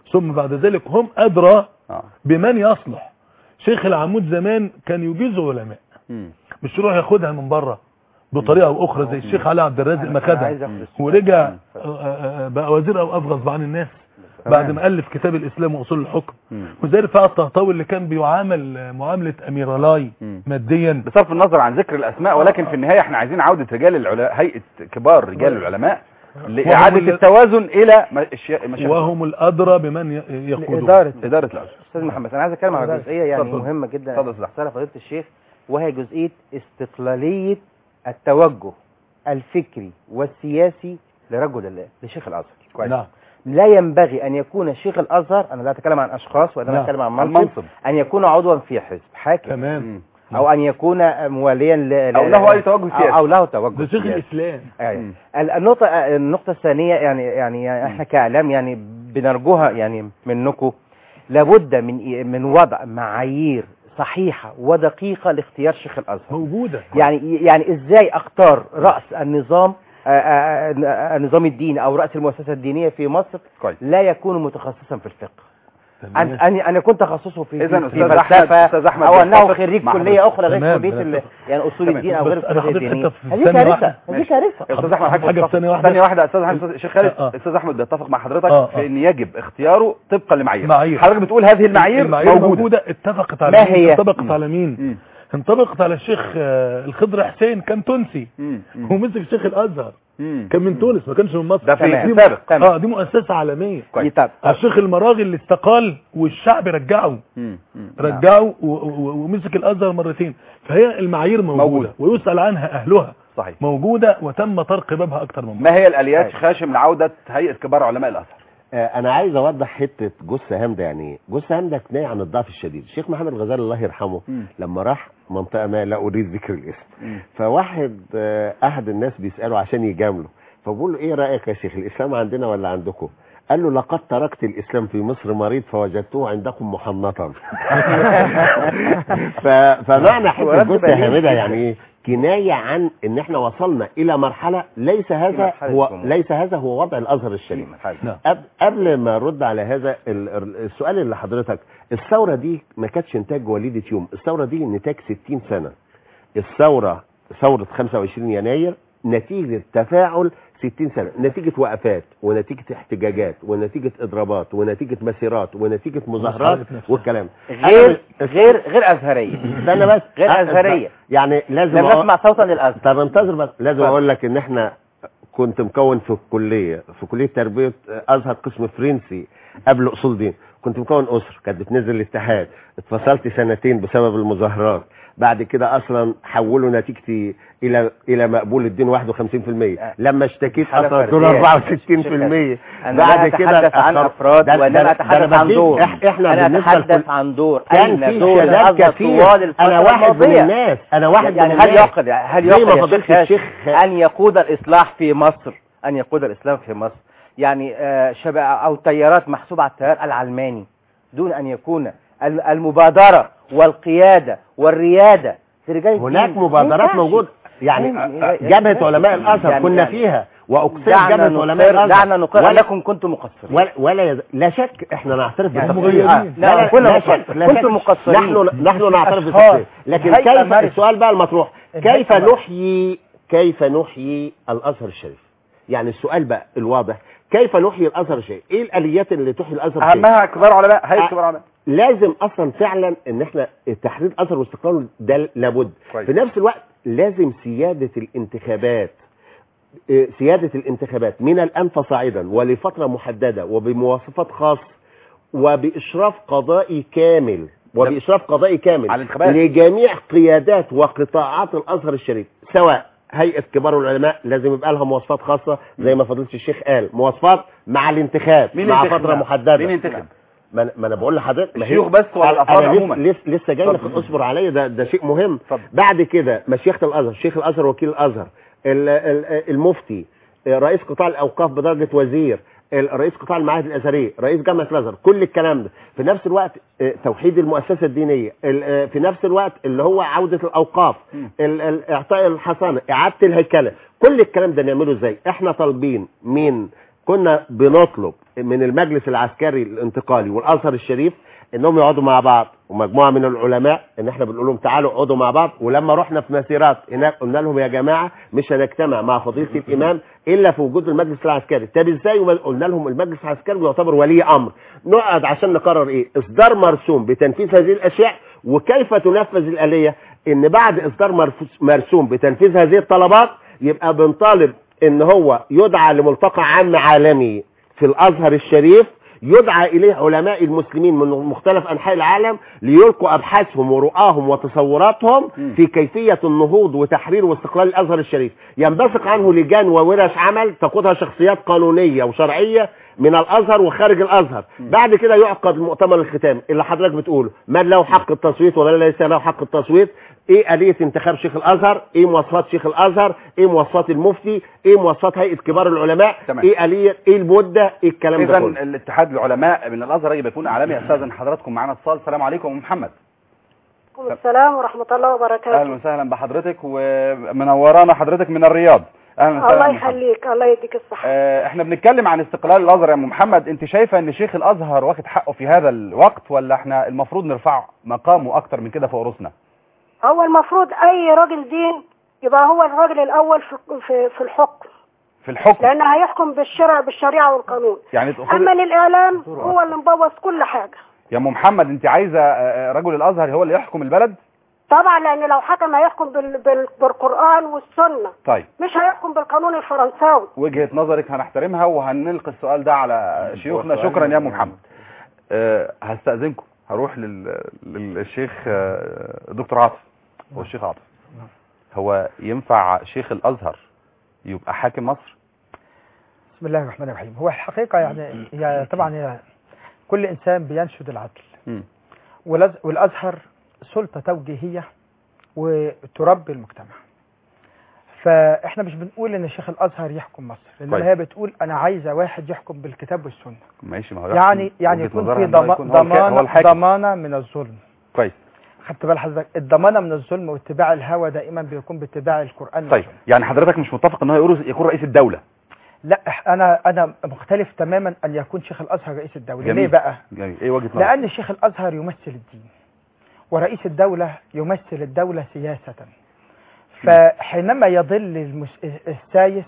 ثم بعد ذلك هم ادرى اه بمن يصلح شيخ العمود زمان كان يجيز علماء مم. مش يروح ياخدها من بره بطريقه او اخرى زي الشيخ علي عبد الرازق ما عايز خدها أخد السؤال. ورجع آه، آه، آه، بقى وزير اوقاف غصب عن الناس بعد ما الف كتاب الاسلام واصول الحكم مم. وزي رفاعة الطهطاوي اللي كان بيعامل آه، معامله اميرالاي مم. ماديا بصرف النظر عن ذكر الاسماء ولكن في النهايه احنا عايزين عوده رجال العلماء هيئه كبار رجال العلماء لاعاده وهم ال- التوازن الى مش- مشايخ وهم الادرى بمن ي- يقودون لإدارة اداره الازهر استاذ محمد انا عايز اتكلم على جزئيه يعني اتفضل. مهمه جدا اتفضل يا أستاذ اختارها فضيله الشيخ وهي جزئيه استقلاليه التوجه الفكري والسياسي لرجل الله لشيخ الازهر كويس نعم لا ينبغي ان يكون شيخ الازهر انا لا اتكلم عن اشخاص وانما نعم. اتكلم عن عن منصب منصب. ان يكون عضوا في حزب حاكم تمام مم. او ان يكون مواليا ل... أو له أي توجه أو- سياسي. او له توجه ده شيخ سياسي. الاسلام يعني مم. ال- النقطة النقطة الثانية يعني يعني يعني احنا كاعلام يعني بنرجوها يعني منكم لابد من إيه- من وضع معايير صحيحة ودقيقة لاختيار شيخ الازهر موجوده يعني يعني ازاي اختار رأس النظام آه، آه، آه، النظام الديني او رأس المؤسسة الدينية في مصر كويس لا يكون متخصصا في الفقه ان تمام. ان ان يكون تخصصه في إذن في أستاذ أحمد- فلسفة أستاذ أحمد او انه بيتفق خريج مع كلية اخرى غير تمام، كلية ال- بنتفق. يعني اصول تمام. الدين او بس غير أنا الكلية حضرتك الدينية حتة في هذه ثانية كارثة واحدة. هذه ماشي. كارثة يا استاذ احمد حاجة في ثانية واحدة. ثانيه واحده يا استاذ احمد شيخ خالد آه، آه. استاذ احمد بيتفق مع حضرتك آه، في آه. ان يجب اختياره طبقا لمعايير معايير. حضرتك بتقول هذه المعايير, المعايير موجوده, موجودة اتفقت على ما مين هي؟ انطبقت مم. على مين مم. انطبقت على الشيخ آه، الخضر حسين كان تونسي مم. مم. ومسك شيخ الازهر مم. كان من تونس ما كانش من مصر ده في دي- سابق. تمام. اه دي مؤسسة عالمية كويس. طب الشيخ المراغي اللي استقال والشعب رجعه مم. مم. رجعه و- و- ومسك الازهر مرتين فهي المعايير موجودة, موجودة. ويسأل عنها اهلها صحيح موجودة وتم طرق بابها اكتر من مرة ما هي الاليات شيخ هاشم لعوده هيئه كبار علماء الازهر آه، انا عايز اوضح حته جث هامده يعني ايه جث هامده كنايه عن الضعف الشديد الشيخ محمد الغزالي الله يرحمه مم. لما راح منطقه ما لا اريد ذكر الاسم مم. فواحد آه، احد الناس بيساله عشان يجامله فبقول له ايه رايك يا شيخ الاسلام عندنا ولا عندكم قال له لقد تركت الاسلام في مصر مريض فوجدته عندكم محنطا ف... فمعنى حته ورد جث بديهي هامده جداً. يعني ايه كنايه عن ان احنا وصلنا الى مرحله ليس هذا مرحلة هو الجمهور. ليس هذا هو وضع الازهر الشريف نعم. قبل- قبل ما ارد على هذا ال- ال- السؤال اللي حضرتك الثوره دي ما كانتش انتاج وليده يوم الثوره دي نتاج 60 سنه الثوره ثوره 25 يناير نتيجه تفاعل 60 سنه نتيجه وقفات ونتيجه احتجاجات ونتيجه اضرابات ونتيجه مسيرات ونتيجه مظاهرات مسألة نفسها. والكلام غير غير غير ازهريه استنى بس غير أه، أزهرية. يعني لازم لم أقول- نسمع صوتا للازهر طب انتظر بس لازم اتفضل. اقول لك ان احنا كنت مكون في الكليه في كليه تربيه ازهر قسم فرنسي قبل اصول دين كنت مكون اسر كانت بتنزل الاتحاد اتفصلت سنتين بسبب المظاهرات بعد كده اصلا حولوا نتيجتي الى الى مقبول الدين 51% لما اشتكيت حالة اصلا دول فردية. 64% انا لا اتحدث عن أخر- افراد ده- ده- وانما ده اتحدث أنا عن بديك- دور إح- احنا انا بالنسبه اتحدث لكل- عن دور كان اين في دور شباب الازهر كثير طوال الفتره انا واحد من الماضية؟ الناس انا واحد يعني من هل الناس يعقل هل زي يعقل ما يا فضيلة شيخ هاشم الشيخ- ان يقود الاصلاح في مصر ان يقود الاسلام في مصر يعني آه، شباب او تيارات محسوبه على التيار العلماني دون ان يكون ال- المبادره والقياده والرياده في رجال الدين. هناك ما مبادرات ينفعش. موجوده يعني ما ين- آه، جبهه علماء الازهر يعني- كنا يعني فيها واقسم دعنا جبهه علماء نقر الازهر دعنا نقر ولا انكم كنتم مقصرين ولا, ولا يز... لا شك احنا نعترف يعني بالتقصير آه، لا، كنا لا مقصر- شك لا كنتم شك. مقصرين. نحن نحن نعترف أشخاص. بالتقصير لكن الهيئة كيف مارست. السؤال بقى المطروح كيف الهيئة مارست. نحيي كيف نحيي الازهر الشريف يعني السؤال بقى الواضح كيف نحيي الازهر الشريف ايه الاليات اللي تحيي الازهر الشريف اهمها كبار علماء هيئه آه. كبار علماء لازم اصلا فعلا ان احنا تحرير اثر واستقرار ده لابد كويس. في نفس الوقت لازم سياده الانتخابات إيه، سياده الانتخابات من الان فصاعدا ولفتره محدده وبمواصفات خاصه وباشراف قضائي كامل وباشراف قضائي كامل على الانتخابات. لجميع قيادات وقطاعات الازهر الشريف سواء هيئه كبار العلماء لازم يبقى لها مواصفات خاصه زي ما فضيله الشيخ قال مواصفات مع الانتخاب مين مع ينتخب فتره بقى؟ محدده مين ينتخب ما أنا- ما انا بقول لحضرتك ما هي- الشيوخ بس ولا أنا- الأفراد أنا لسه- عموما؟ لسه لسه جاي لك اتفضل. اصبر عليا ده ده شيء مهم اتفضل. بعد كده مشيخه الازهر شيخ الازهر وكيل الازهر ال- ال- المفتي رئيس قطاع الاوقاف بدرجه وزير ال- رئيس قطاع المعاهد الازهريه رئيس جامعه الازهر كل الكلام ده في نفس الوقت آه، توحيد المؤسسه الدينيه ال- آه، في نفس الوقت اللي هو عوده الاوقاف ال- ال- اعطاء الحصانه اعاده الهيكله كل الكلام ده نعمله ازاي احنا طالبين من كنا بنطلب من المجلس العسكري الانتقالي والازهر الشريف انهم يقعدوا مع بعض ومجموعه من العلماء ان احنا بنقول لهم تعالوا اقعدوا مع بعض ولما رحنا في مسيرات هناك قلنا لهم يا جماعه مش هنجتمع مع فضيله الامام الا في وجود المجلس العسكري طب ازاي وما- قلنا لهم المجلس العسكري يعتبر ولي امر نقعد عشان نقرر ايه اصدار مرسوم بتنفيذ هذه الاشياء وكيف تنفذ الاليه ان بعد اصدار مرفوس- مرسوم بتنفيذ هذه الطلبات يبقى بنطالب ان هو يدعى لملتقى عام عالمي في الازهر الشريف يدعى اليه علماء المسلمين من مختلف انحاء العالم ليلقوا ابحاثهم ورؤاهم وتصوراتهم في كيفيه النهوض وتحرير واستقلال الازهر الشريف ينبثق عنه لجان وورش عمل تقودها شخصيات قانونيه وشرعيه من الازهر وخارج الازهر بعد كده يعقد المؤتمر الختامي اللي حضرتك بتقوله من له حق التصويت ومن ليس له حق التصويت ايه آلية انتخاب شيخ الازهر ايه مواصفات شيخ الازهر ايه مواصفات المفتي ايه مواصفات هيئة كبار العلماء تمام. ايه آلية ايه المدة ايه الكلام اذا ده كله الاتحاد العلماء من الازهر يجب يكون عالمي استاذن حضراتكم معانا اتصال السلام عليكم أم محمد عليكم السلام ورحمة الله اهلا وبركاته وسهلا بحضرتك ومنورانا حضرتك من الرياض اهلا وسهلا الله أم محمد. يخليك الله يديك الصحة آه، احنا بنتكلم عن استقلال الازهر يا ام محمد انت شايفه ان شيخ الازهر واخد حقه في هذا الوقت ولا احنا المفروض نرفع مقامه اكتر من كده فوق راسنا هو المفروض أي راجل دين يبقى هو الراجل الأول في في, في الحكم في الحكم لأن هيحكم بالشرع بالشريعة والقانون يعني تقصدي أما للإعلام هو اللي مبوظ كل حاجة يا ام محمد انت عايزه آه، رجل الازهر هو اللي يحكم البلد طبعا لأن لو حكم هيحكم بال بال بالقرآن والسنة طيب مش هيحكم بالقانون الفرنساوي وجهه نظرك هنحترمها وهنلقي السؤال ده على شيوخنا شكرا يا ام محمد أه هستأذنكم هروح لل... للشيخ آه، دكتور عاطف هو الشيخ عاطف هو ينفع شيخ الازهر يبقى حاكم مصر بسم الله الرحمن الرحيم هو الحقيقة يعني هي طبعا هي كل إنسان بينشد العدل مم. والأز- والأزهر سلطة توجيهية وتربي المجتمع فاحنا مش بنقول ان شيخ الازهر يحكم مصر انما طيب. هي بتقول انا عايزه واحد يحكم بالكتاب والسنه ماشي ما هو يعني يحكم. يعني وجهة يكون نظرها في إن هو ضما- يكون هو الك- هو ضمانه الحاكم. ضمانه من الظلم كويس خدت بال حضرتك الضمانه من الظلم واتباع الهوى دائما بيكون باتباع القران طيب يعني حضرتك مش متفق ان هو يقول- يكون رئيس الدولة لا إح- انا انا مختلف تماما ان يكون شيخ الازهر رئيس الدوله جميل. ليه بقى جميل ايه وجهة نظرك لان شيخ الازهر يمثل الدين ورئيس الدوله يمثل الدوله سياسه فحينما يضل المس... السايس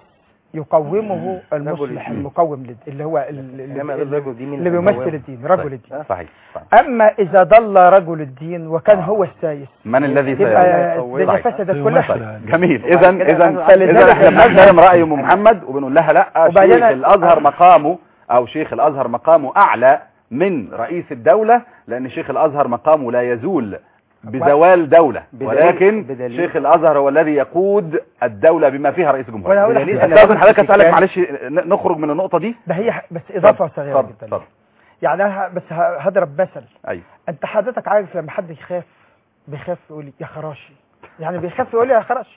يقومه المصلح الدين. المقوم للد... اللي هو ال- إنما اللي, الرجل دي من اللي بيمثل المقوم. الدين رجل طيب. الدين صحيح صحيح اما اذا ضل رجل الدين وكان هو السايس من الذي يبقى سيقوم؟ الدنيا طيب. فسدت كلها طيب. جميل اذا اذا فلذلك اذا احنا المذهب- بنحترم راي ام محمد وبنقول لها لا وبعدين- شيخ الازهر مقامه او شيخ الازهر مقامه اعلى من رئيس الدوله لان شيخ الازهر مقامه لا يزول بزوال دولة بدليل- ولكن بدليل- شيخ الازهر هو الذي يقود الدولة بما فيها رئيس وأنا الجمهورية هقول بدليل لك- أن استاذن لم حضرتك اسالك تتكلم- معلش ن- نخرج من النقطة دي ده هي ح- بس اضافه اتفضل، صغيره اتفضل، جدا اتفضل. يعني انا ه- بس ه- هضرب مثل ايوه انت حضرتك عارف لما حد يخاف بيخاف يقول لي يا خراشي يعني بيخاف يقول لي يا خراشي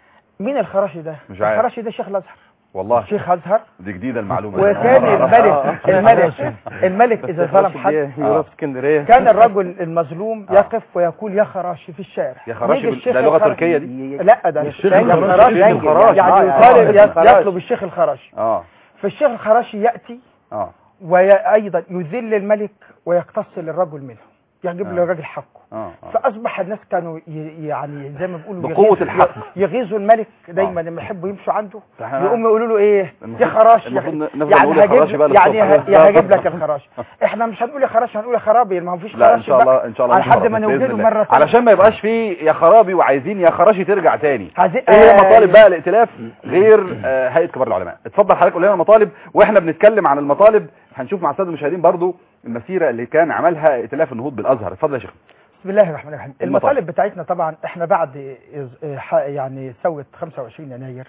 مين الخراشي ده مش عارف. الخراشي ده شيخ الازهر والله شيخ ازهر دي جديدة المعلومة وكان الملك الملك الملك اذا ظلم حد يروح اسكندريه كان الرجل المظلوم آه. يقف ويقول يا خراشي في الشارع يا خراشي يجي بال- الشيخ ده لغة الخراشي. تركية دي لا ده الشيخ ده الخراشي. الخراشي الشيخ الخراشي. يعني آه، يطالب آه، يط- يطلب الشيخ الخراشي اه فالشيخ الخراشي ياتي اه وايضا يذل الملك ويقتص للرجل منه يجيب آه. للراجل حقه اه آه. فاصبح الناس كانوا ي- يعني زي ما بيقولوا بقوة يغيظوا- الحق. يغيظوا الملك دايما لما يحبوا يمشوا عنده فإحنا- يقوموا يقولوا له ايه المفروض- يا خراش يا المفروض خ- نفضل يعني نقول يا خراشي هجيب بقى يعني للصبح. ه- يا هجيب لك الخراش احنا مش هنقول يا خراش هنقول يا خرابي ما هو فيش لا خراش ان شاء الله ان شاء الله على حد نعرف ما بإذن نوجده الله. مره ثانيه علشان ما يبقاش في يا خرابي وعايزين يا خراشي ترجع تاني عايزين- ايه هي آه، مطالب بقى الائتلاف غير آه، هيئه كبار العلماء اتفضل حضرتك قول لنا المطالب واحنا بنتكلم عن المطالب هنشوف مع الساده المشاهدين برضو المسيره اللي كان عملها ائتلاف النهوض بالازهر اتفضل يا شيخ بسم الله الرحمن الرحيم المطالب. المطالب بتاعتنا طبعا احنا بعد إز- اه ح- يعني ثوره 25 يناير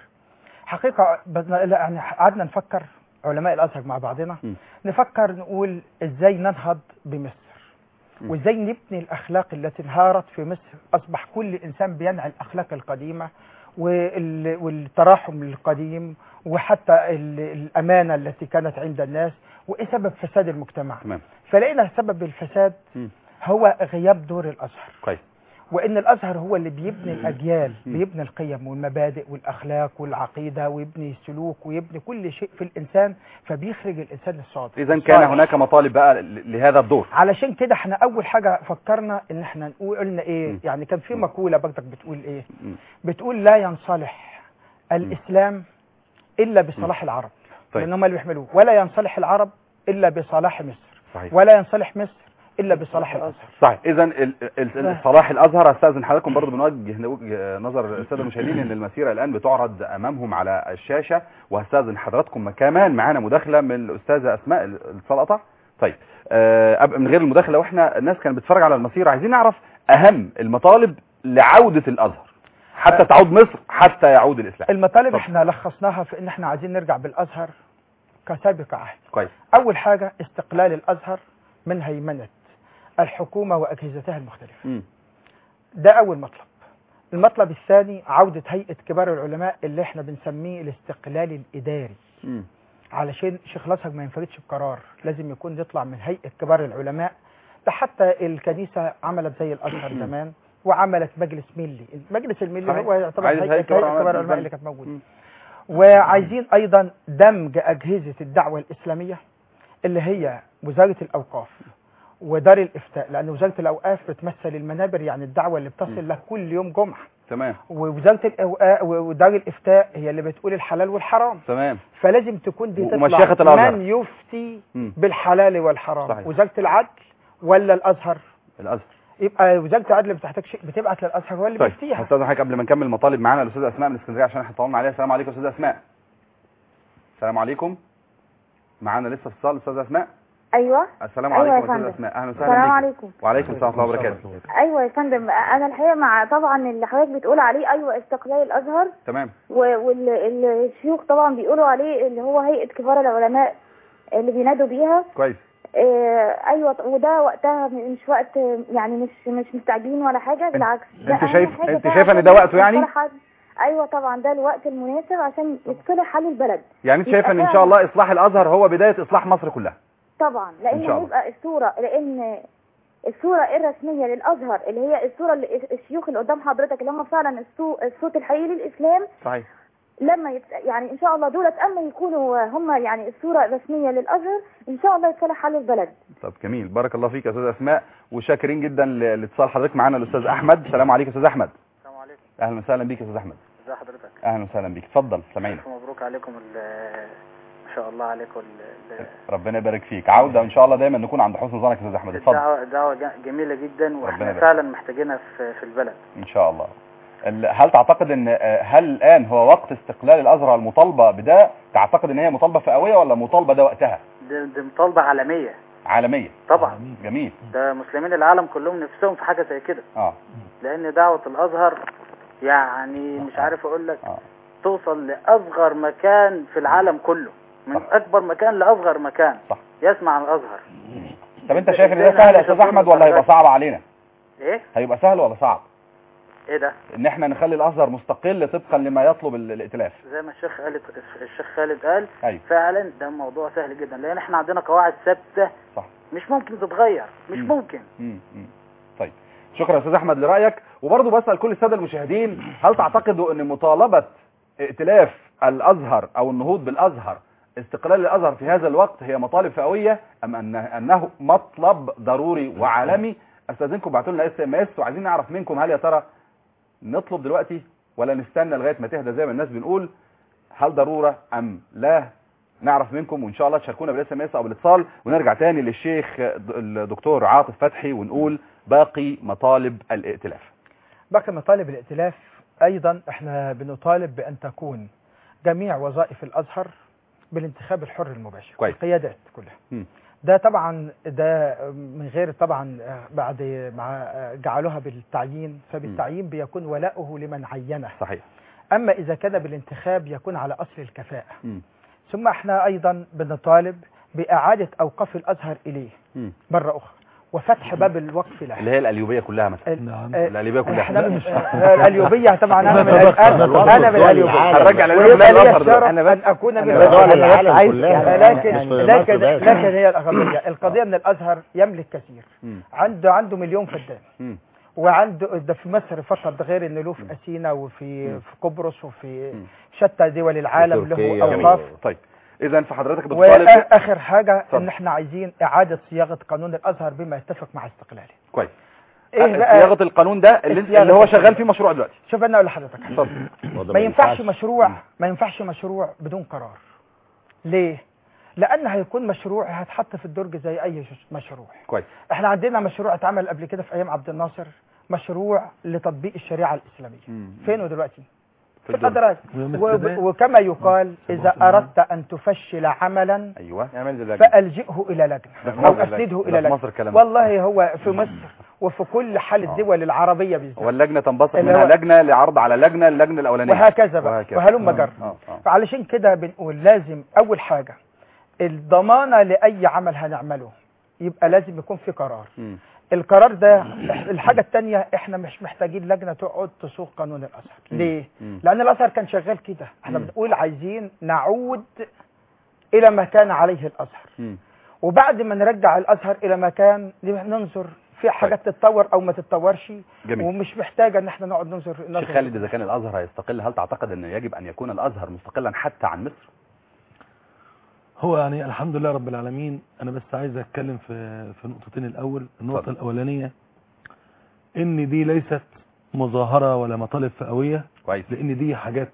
حقيقه بدنا لا، يعني قعدنا نفكر علماء الازهر مع بعضنا م. نفكر نقول ازاي ننهض بمصر م. وازاي نبني الاخلاق التي انهارت في مصر اصبح كل انسان بينعي الاخلاق القديمه وال- والتراحم القديم وحتى ال- الامانه التي كانت عند الناس وايه سبب فساد المجتمع تمام فلقينا سبب الفساد م. هو غياب دور الازهر كويس وان الازهر هو اللي بيبني الاجيال بيبني القيم والمبادئ والاخلاق والعقيده ويبني السلوك ويبني كل شيء في الانسان فبيخرج الانسان الصادق اذا كان الصالح. هناك مطالب بقى ل- لهذا الدور علشان كده احنا اول حاجه فكرنا ان احنا نقول قلنا ايه م. يعني كان في مقوله برضك بتقول ايه م. بتقول لا ينصلح الاسلام الا بصلاح العرب طيب. لان هم اللي بيحملوه ولا ينصلح العرب الا بصلاح مصر صحيح ولا ينصلح مصر الا بصلاح الازهر صحيح اذا ال- ال- صلاح الازهر استاذن حضراتكم برضو بنوجه نوجه نظر الساده المشاهدين ان المسيره الان بتعرض امامهم على الشاشه وهستاذن حضراتكم كمان معانا مداخله من الاستاذه اسماء الاتصال قطع طيب آه، أب- من غير المداخله واحنا الناس كانت بتتفرج على المسيره عايزين نعرف اهم المطالب لعوده الازهر حتى تعود مصر حتى يعود الاسلام المطالب اتفضل. احنا لخصناها في ان احنا عايزين نرجع بالازهر كسابق عهد كويس اول حاجه استقلال الازهر من هيمنه الحكومه واجهزتها المختلفه مم. ده اول مطلب المطلب الثاني عودة هيئة كبار العلماء اللي احنا بنسميه الاستقلال الإداري مم. علشان شيخ الأزهر ما ينفردش بقرار لازم يكون يطلع من هيئة كبار العلماء ده حتى الكنيسة عملت زي الأزهر زمان وعملت مجلس ملي المجلس الملي صحيح. هو يعتبر عايز هيئة, هيئة هيئة كبار كبار العلماء العلماء اللي بالظبط. كانت موجودة مم. وعايزين أيضا دمج أجهزة الدعوة الإسلامية اللي هي وزارة الأوقاف ودار الإفتاء لأن وزارة الأوقاف بتمثل المنابر يعني الدعوة اللي بتصل لها كل يوم جمعة تمام ووزاره الأوقاف ودار الافتاء هي اللي بتقول الحلال والحرام تمام فلازم تكون دي ومشيخة تطلع الأزهر. من يفتي مم. بالحلال والحرام صحيح. وزاره العدل ولا الازهر الازهر يبقى وزاره العدل بتحتاج شيء بتبعت للازهر هو اللي طيب بيفتيها هستاذن حضرتك قبل ما نكمل المطالب معانا الاستاذه اسماء من اسكندريه عشان احنا طولنا عليها السلام عليكم استاذه اسماء السلام عليكم معانا لسه اتصال استاذه اسماء ايوه السلام أيوة يا عليكم استاذه فندم. اسماء اهلا وسهلا السلام بيك. عليكم وعليكم السلام ورحمه الله وبركاته ايوه يا فندم انا الحقيقه مع طبعا اللي حضرتك بتقول عليه ايوه استقلال الازهر تمام والشيوخ طبعا بيقولوا عليه اللي هو هيئه كبار العلماء اللي بينادوا بيها كويس آه، ايوه وده وقتها مش وقت يعني مش مش مستعجلين ولا حاجه بالعكس ده انت أهم شايف- حاجة انت فعلا شايفة ان عشان ده وقته يعني؟ يتصلح حال- ايوه طبعا ده الوقت المناسب عشان يتصلح حال البلد يعني انت شايفه ان ان يبقى شاء فعلا- الله اصلاح الازهر هو بدايه اصلاح مصر كلها طبعا إن لان شاء الله. هيبقى الصوره لان الصوره الرسميه للازهر اللي هي الصوره اللي الشيوخ اللي قدام حضرتك اللي هم فعلا الصو- الصوت الحقيقي للاسلام صحيح لما يت... يعني ان شاء الله دولت اما يكونوا هم يعني الصوره الرسميه للازهر ان شاء الله يتصلح حال البلد طب جميل بارك الله فيك يا استاذه اسماء وشاكرين جدا ل- لاتصال حضرتك معانا الاستاذ احمد السلام عليكم يا استاذ احمد السلام عليكم اهلا وسهلا بيك يا استاذ احمد ازي حضرتك اهلا وسهلا بيك اتفضل سامعينك مبروك عليكم ال- ما شاء الله عليكم ال- ال- ربنا يبارك فيك عوده ان شاء الله دايما نكون عند حسن ظنك يا استاذ احمد اتفضل الدعوة دعوة ج- جميلة جدا ربنا واحنا يبارك. فعلا محتاجينها في في البلد ان شاء الله ال- هل تعتقد ان آه، هل الان هو وقت استقلال الازهر المطالبه بده تعتقد ان هي مطالبه فئويه ولا مطالبه ده وقتها دي, دي مطالبة عالمية عالميه طبعا جميل ده مسلمين العالم كلهم نفسهم في حاجة زي كده اه لان دعوة الازهر يعني مش عارف اقول لك اه توصل لاصغر مكان في العالم كله من صح. اكبر مكان لاصغر مكان صح. يسمع عن الازهر طب انت شايف ان ده سهل يا استاذ احمد ولا هيبقى صعب علينا ايه هيبقى سهل ولا صعب ايه ده ان احنا نخلي الازهر مستقل طبقا لما يطلب ال- الائتلاف زي ما الشيخ خالد الشيخ خالد قال ايوه فعلا ده موضوع سهل جدا لان احنا عندنا قواعد ثابته صح مش ممكن تتغير مش مم. ممكن مم. مم. طيب شكرا يا استاذ احمد لرايك وبرضه بسال كل الساده المشاهدين هل تعتقدوا ان مطالبه ائتلاف الازهر او النهوض بالازهر استقلال الازهر في هذا الوقت هي مطالب فئويه ام ان انه مطلب ضروري وعالمي استاذنكم ابعتوا لنا اس ام اس وعايزين نعرف منكم هل يا ترى نطلب دلوقتي ولا نستنى لغايه ما تهدى زي ما الناس بنقول هل ضروره ام لا نعرف منكم وان شاء الله تشاركونا بالاس ام اس او بالاتصال ونرجع تاني للشيخ الدكتور عاطف فتحي ونقول باقي مطالب الائتلاف باقي مطالب الائتلاف ايضا احنا بنطالب بان تكون جميع وظائف الازهر بالانتخاب الحر المباشر كويس. القيادات كلها مم. ده طبعا ده من غير طبعا آه، بعد مع آه، جعلوها بالتعيين فبالتعيين بيكون ولاؤه لمن عينه صحيح اما اذا كان بالانتخاب يكون على اصل الكفاءه مم. ثم احنا ايضا بنطالب باعاده اوقاف الازهر اليه مم. مره اخرى وفتح باب الوقف له اللي هي الاليوبيه كلها مثلا نعم آه، الاليوبيه كلها احنا من آه، الاليوبيه طبعا انا من سبق. انا انا من الاليوبيه هنرجع للإمام ويبقى لي الأزهر الشرف دلوقتي. ان اكون من أنا بدور على الاليوبيه العالم كلها. لكن مش في لكن مصر بس. لكن هي القضيه القضيه ان الازهر يملك كثير مم. عنده عنده مليون فدان مم. وعنده ده في مصر فقط غير ان له في اثينا وفي مم. في قبرص وفي مم. شتى دول العالم وتركيا له و- اوقاف طيب اذا فحضرتك بتطالب واخر حاجه اتفضل. ان احنا عايزين اعاده صياغه قانون الازهر بما يتفق مع استقلاله كويس ايه بقى صياغه القانون ده اللي, الصياغة اللي هو القانون. شغال فيه مشروع دلوقتي شوف انا اقول لحضرتك حاجة. اتفضل ما ينفعش مشروع ما ينفعش مشروع بدون قرار ليه لان هيكون مشروع هيتحط في الدرج زي اي ش- مشروع كويس احنا عندنا مشروع اتعمل قبل كده في ايام عبد الناصر مشروع لتطبيق الشريعه الاسلاميه مم. فين دلوقتي في الدرج. الادراج ويوم و- السبت. وكما يقال اذا السبت. اردت ان تفشل عملا ايوه اعمل لي لجنه فالجئه الى ده لجنه في او مصر اسنده ده الى في لجنه مصر الكلام ده. والله هو في مصر وفي كل حال الدول العربيه بالذات واللجنه تنبسط اللي منها هو- لجنه لعرض على لجنه اللجنه الاولانيه وهكذا بقى وهكذا. وهلم آه، جر آه، آه. فعلشان كده بنقول لازم اول حاجه الضمانه لاي عمل هنعمله يبقى لازم يكون في قرار مم. القرار ده الحاجه الثانيه احنا مش محتاجين لجنه تقعد تسوق قانون الازهر مم. ليه مم. لان الازهر كان شغال كده احنا مم. بنقول عايزين نعود الى ما كان عليه الازهر مم. وبعد ما نرجع الازهر الى ما كان ننظر في حاجات تتطور او ما تتطورش جميل. ومش محتاجه ان احنا نقعد ننظر شيخ ننظر خالد اذا كان الازهر هيستقل هل تعتقد ان يجب ان يكون الازهر مستقلا حتى عن مصر هو يعني الحمد لله رب العالمين انا بس عايز اتكلم في في نقطتين الاول النقطه اتفضل. الاولانيه ان دي ليست مظاهره ولا مطالب فئويه كويس لان دي حاجات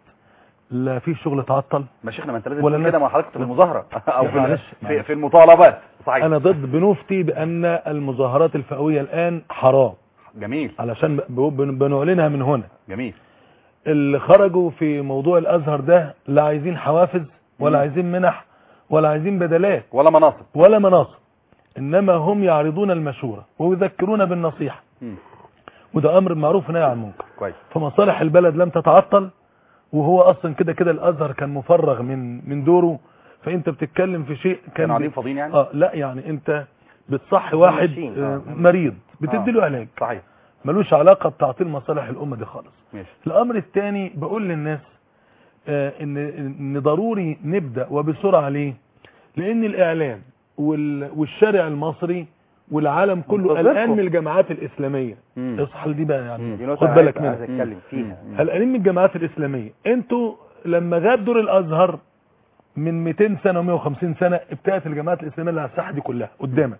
لا في شغل تعطل ما شيخنا ما انت لازم ولا تقول كده الناس- مع حضرتك في المظاهره او في, معلش، في, معلش. في المطالبات صحيح انا ضد بنفتي بان المظاهرات الفئويه الان حرام جميل علشان ب- بن- بنعلنها من هنا جميل اللي خرجوا في موضوع الازهر ده لا عايزين حوافز ولا مم. عايزين منح ولا عايزين بدلات ولا مناصب ولا مناصب انما هم يعرضون المشورة ويذكرون بالنصيحة مم. وده امر معروف نهي عن المنكر كويس فمصالح البلد لم تتعطل وهو اصلا كده كده الازهر كان مفرغ من من دوره فانت بتتكلم في شيء كان كانوا قاعدين بي- فاضيين يعني اه لا يعني انت بتصحي واحد ماشيين، آه آه. مريض بتدي له علاج صحيح ملوش علاقة بتعطيل مصالح الامة دي خالص ماشي الامر الثاني بقول للناس آه، ان ان ضروري نبدا وبسرعه ليه لان الاعلام وال- والشارع المصري والعالم كله منتظركم. قلقان من الجماعات الاسلاميه مم. اصحى دي بقى يعني مم. دي نقطة خد عايز- بالك عايز منها اتكلم فيها مم. قلقانين من الجماعات الاسلاميه انتوا لما غاب دور الازهر من 200 سنه و150 سنه ابتدت الجماعات الاسلاميه اللي على الساحه دي كلها قدامك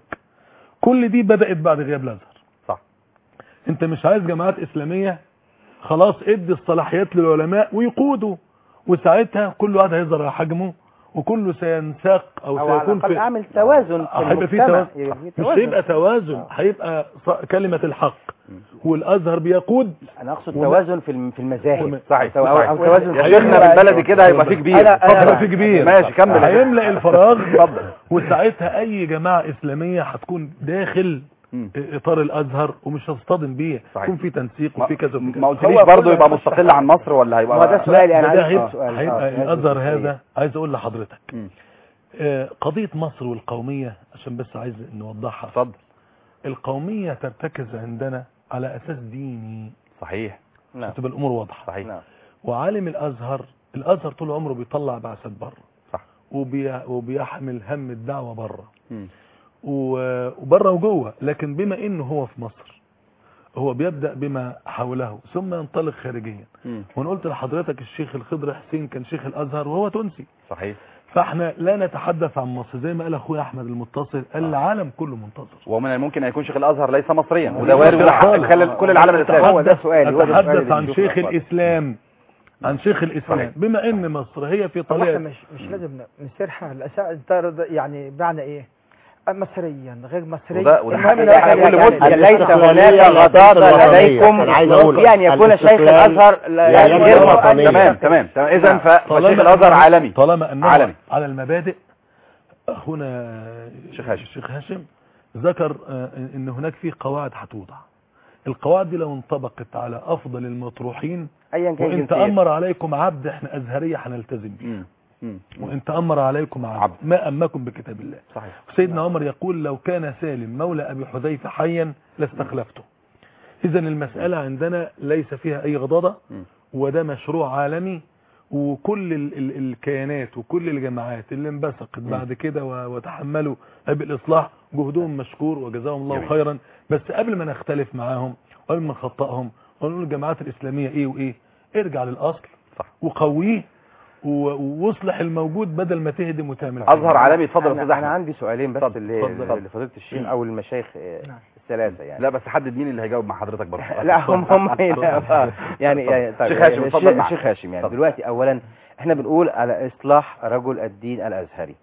كل دي بدات بعد غياب الازهر صح انت مش عايز جماعات اسلاميه خلاص ادي الصلاحيات للعلماء ويقودوا وساعتها كل واحد هيظهر على حجمه وكله سينساق او, او على سيكون الاقل في اعمل توازن في هيبقى في المجتمع توازن يبقى في مش توازن. هيبقى توازن هيبقى ص- كلمة الحق والازهر بيقود انا اقصد وما- توازن في الم- في المذاهب صحيح أو- او صحيح. أو توازن في يا شيخنا المذاهب. بالبلدي كده هيبقى فيه كبير أنا- أنا- هيبقى في كبير ماشي كمل يا شيخ. هيملأ الفراغ اتفضل وساعتها اي جماعة اسلامية هتكون داخل مم. اطار الازهر ومش هتصطدم بيه صحيح. يكون في تنسيق ما وفي كذا وفي كذا ما قلتليش هو برضه كل يبقى ما مستقل عن مصر ولا هيبقى ما ده سؤالي انا ده عايز هيبقى, سؤال. هيبقى آه، الازهر لازم هذا عايز اقول لحضرتك مم. آه، قضية مصر والقومية عشان بس عايز نوضحها اتفضل القومية ترتكز عندنا على اساس ديني صحيح نعم تبقى الامور واضحة صحيح نعم وعالم الازهر الازهر طول عمره بيطلع بعثات بره صح وبي... وبيحمل هم الدعوة بره مم. و- وبره وجوه لكن بما انه هو في مصر هو بيبدأ بما حوله ثم ينطلق خارجيا مم. وانا قلت لحضرتك الشيخ الخضر حسين كان شيخ الازهر وهو تونسي صحيح فاحنا لا نتحدث عن مصر زي ما قال اخويا احمد المتصل قال العالم كله منتظر ومن الممكن ان يكون شيخ الازهر ليس مصريا هو وده وارد ده وده حق خالص. خلال كل العالم الاسلامي هو ده سؤالي هو ده سؤالي اتحدث اللي عن بنشوفه شيخ يا أخوان. الاسلام عن شيخ الاسلام صحيح. بما ان مصر هي في طب احنا طريق مش مش لازم نسيرها الأساء ترد- يعني معنى ايه مصريا غير مصريا وده- وده المهم حق- إن حق إحنا كل يعني- مسلم. أن ليس الاستقلالية هناك غضاضة الوطنية. لديكم أنا عايز أقول في أن يكون شيخ الاستقلال الأزهر لا- يعني يعني غير غير وطنية. تمام تمام تمام اذا ف- طالما فشيخ الازهر أنه- عالمي طالما انه عالمي. على المبادئ اخونا شيخ هاشم. الشيخ هاشم ذكر آه، ان هناك في قواعد هتوضع القواعد دي لو انطبقت على افضل المطروحين أيا كان وان جنسيته. تامر عليكم عبد احنا ازهريه هنلتزم بيه مم. مم. وان تامر عليكم عبد, عبد. ما امكم بكتاب الله صحيح سيدنا عمر يقول لو كان سالم مولى ابي حذيفه حيا لاستخلفته اذا المساله عندنا ليس فيها اي غضاضه مم. وده مشروع عالمي وكل ال ال الكيانات وكل الجماعات اللي انبثقت بعد كده و- وتحملوا بالإصلاح جهدهم مشكور وجزاهم الله جميل. خيرا بس قبل ما نختلف معاهم ولا من خطأهم ولا نقول الجماعات الإسلامية إيه وإيه ارجع للأصل صح. وقويه و- واصلح الموجود بدل ما تهدم وتعمل عليه. ازهر عالمي اتفضل يا أنا, استاذ أنا احمد عندي سؤالين بس اتفضل، اللي اتفضل. لفضيله الشيخ او المشايخ آه، الثلاثه يعني لا بس حدد مين اللي هيجاوب مع حضرتك برضه لا هم هم هنا يعني يعني طيب شيخ هاشم، اتفضل معك. الشيخ هاشم يعني اتفضل. دلوقتي اولا احنا بنقول على اصلاح رجل الدين الازهري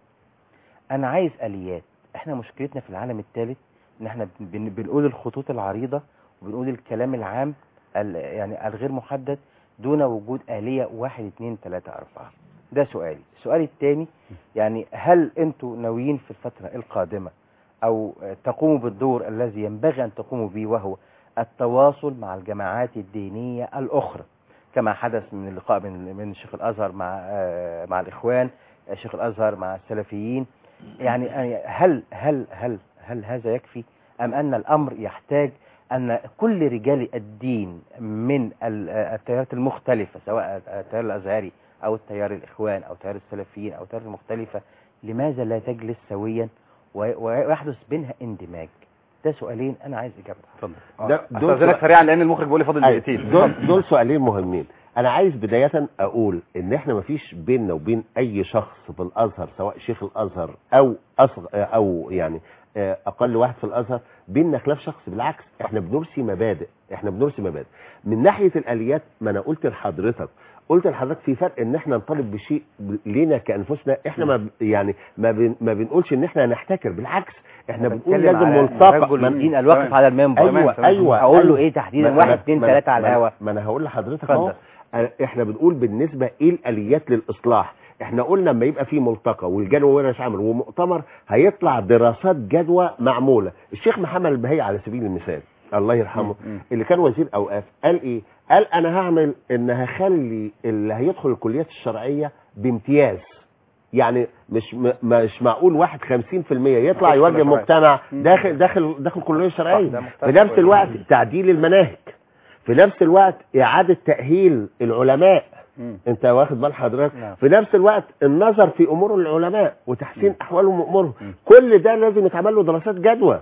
انا عايز اليات احنا مشكلتنا في العالم الثالث ان احنا بن- بنقول الخطوط العريضه وبنقول الكلام العام ال- يعني الغير محدد دون وجود آلية واحد اتنين تلاتة أربعة ده سؤالي السؤال الثاني يعني هل انتوا ناويين في الفترة القادمة او تقوموا بالدور الذي ينبغي ان تقوموا به وهو التواصل مع الجماعات الدينية الاخرى كما حدث من اللقاء من من شيخ الازهر مع آه، مع الاخوان آه، شيخ الازهر مع السلفيين يعني يعني هل هل هل هل هذا يكفي ام ان الامر يحتاج ان كل رجال الدين من ال- آه، التيارات المختلفة سواء التيار الازهري او التيار الاخوان او تيار السلفيين او التيار المختلفة لماذا لا تجلس سويا و- ويحدث بينها اندماج ده سؤالين انا عايز اجابه اتفضل ده- دول استاذنك سؤال- سريعا لان المخرج بيقول لي فاضل أيوة. دقيقتين دول دول سؤالين مهمين انا عايز بداية اقول ان احنا مفيش بيننا وبين اي شخص في الازهر سواء شيخ الازهر او أصغ او يعني آه، اقل واحد في الازهر بيننا خلاف شخص بالعكس احنا بنرسي مبادئ احنا بنرسي مبادئ من ناحية الاليات ما انا قلت لحضرتك قلت لحضرتك في فرق ان احنا نطالب بشيء لينا كانفسنا احنا ما ب- يعني ما, بن ما بنقولش ان احنا نحتكر بالعكس احنا بنقول بتكلم لازم على ملتقى رجل ما- الدين الواقف تمام. على المنبر ايوه تمام. ايوه اقول له أيوة. ايه تحديدا ما- واحد ما- اتنين ما- تلاته على ما- الهوا ما انا هقول لحضرتك اتفضل. اهو أنا- احنا بنقول بالنسبه ايه الاليات للاصلاح احنا قلنا لما يبقى في ملتقى والجدوى ورش عمل ومؤتمر هيطلع دراسات جدوى معموله الشيخ محمد البهي على سبيل المثال الله يرحمه مم. اللي كان وزير اوقاف قال ايه قال انا هعمل ان هخلي اللي هيدخل الكليات الشرعيه بامتياز يعني مش م- مش معقول واحد 50% يطلع مفيش يواجه كلية شرعية. مجتمع مم. داخل داخل داخل كليه شرعيه ده في مختلف نفس شوية. الوقت تعديل المناهج في نفس الوقت اعاده تاهيل العلماء مم. انت واخد بال حضرتك نعم. في نفس الوقت النظر في امور العلماء وتحسين احوالهم وامورهم مم. كل ده لازم يتعمل له دراسات جدوى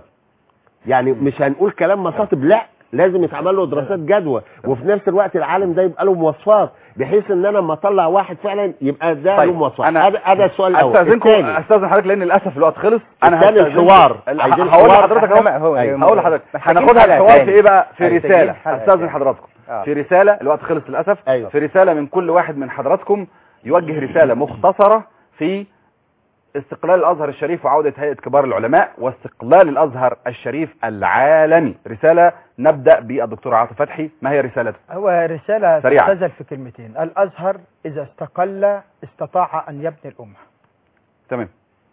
يعني مش هنقول كلام مصاطب لا لازم يتعمل له دراسات جدوى وفي نفس الوقت العالم ده يبقى له مواصفات بحيث ان انا لما اطلع واحد فعلا يبقى ده له طيب مواصفات انا هذا هذا السؤال الاول استاذنكم الثاني استاذن حضرتك لان للاسف الوقت خلص انا الثاني هستأذنكم. الحوار. ال- عايزين هقول حوار. لحضرتك إحنا اهو هو- أيوة. هقول لحضرتك محتاجين هناخدها حلقة الحوار تاني. في ايه بقى في محتاجين رساله حلقة استاذن تاني. حضراتكم آه. في رساله الوقت خلص للاسف أيوة. في رساله من كل واحد من حضراتكم يوجه رساله مختصره في استقلال الازهر الشريف وعوده هيئه كبار العلماء واستقلال الازهر الشريف العالمي رساله نبدا بالدكتور عاطف فتحي ما هي رسالته هو رسالة سريعا. تختزل في كلمتين الأزهر إذا استقل استطاع أن يبني الأمة تمام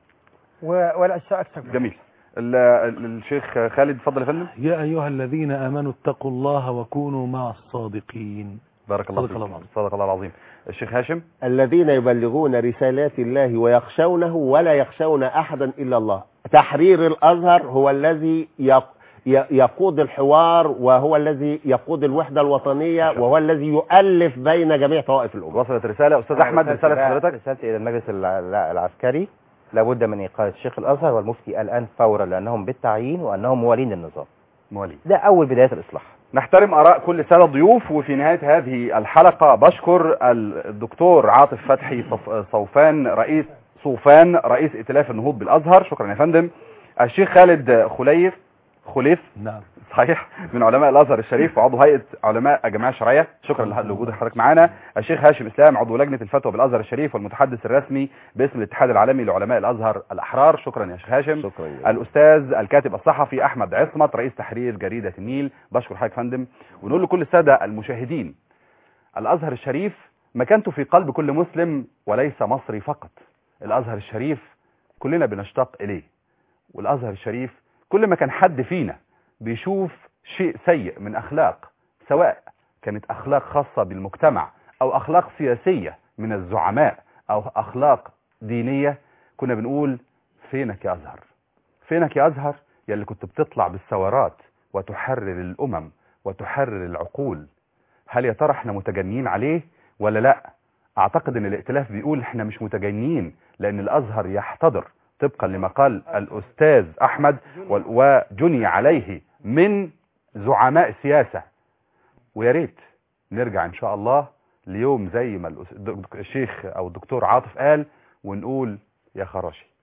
و- ولا أشياء أكثر من جميل ال- ال- الشيخ خالد اتفضل يا فندم يا أيها الذين آمنوا اتقوا الله وكونوا مع الصادقين بارك الله صدق فيك الله العظيم. صدق الله العظيم الشيخ هاشم الذين يبلغون رسالات الله ويخشونه ولا يخشون احدا الا الله تحرير الازهر هو الذي يق- ي- يقود الحوار وهو الذي يقود الوحده الوطنيه وهو الذي يؤلف بين جميع طوائف الامه وصلت رساله استاذ احمد رساله حضرتك رسالتي الى المجلس الع- الع- العسكري لابد من ايقاف شيخ الازهر والمفتي الان فورا لانهم بالتعيين وانهم موالين النظام مواليد ده اول بدايه الاصلاح نحترم اراء كل ساده ضيوف وفي نهايه هذه الحلقه بشكر الدكتور عاطف فتحي صف- صوفان رئيس صوفان رئيس ائتلاف النهوض بالازهر شكرا يا فندم الشيخ خالد خليف خليف نعم صحيح من علماء الازهر الشريف وعضو هيئه علماء الجمعيه الشرعيه شكرا لوجود حضرتك معانا الشيخ هاشم اسلام عضو لجنه الفتوى بالازهر الشريف والمتحدث الرسمي باسم الاتحاد العالمي لعلماء الازهر الاحرار شكرا يا شيخ هاشم شكرا جزيلا. الاستاذ الكاتب الصحفي احمد عصمت رئيس تحرير جريده النيل بشكر حضرتك يا فندم ونقول لكل الساده المشاهدين الازهر الشريف مكانته في قلب كل مسلم وليس مصري فقط الازهر الشريف كلنا بنشتاق اليه والازهر الشريف كل ما كان حد فينا بيشوف شيء سيء من اخلاق سواء كانت اخلاق خاصة بالمجتمع او اخلاق سياسية من الزعماء او اخلاق دينية كنا بنقول فينك يا ازهر فينك يا ازهر يا اللي كنت بتطلع بالثورات وتحرر الامم وتحرر العقول هل يا ترى احنا متجنين عليه ولا لا اعتقد ان الائتلاف بيقول احنا مش متجنين لان الازهر يحتضر طبقا لما قال الاستاذ احمد وال- وجني عليه من زعماء سياسة ويا ريت نرجع ان شاء الله ليوم زي ما الأس- الدك- الشيخ او الدكتور عاطف قال ونقول يا خراشي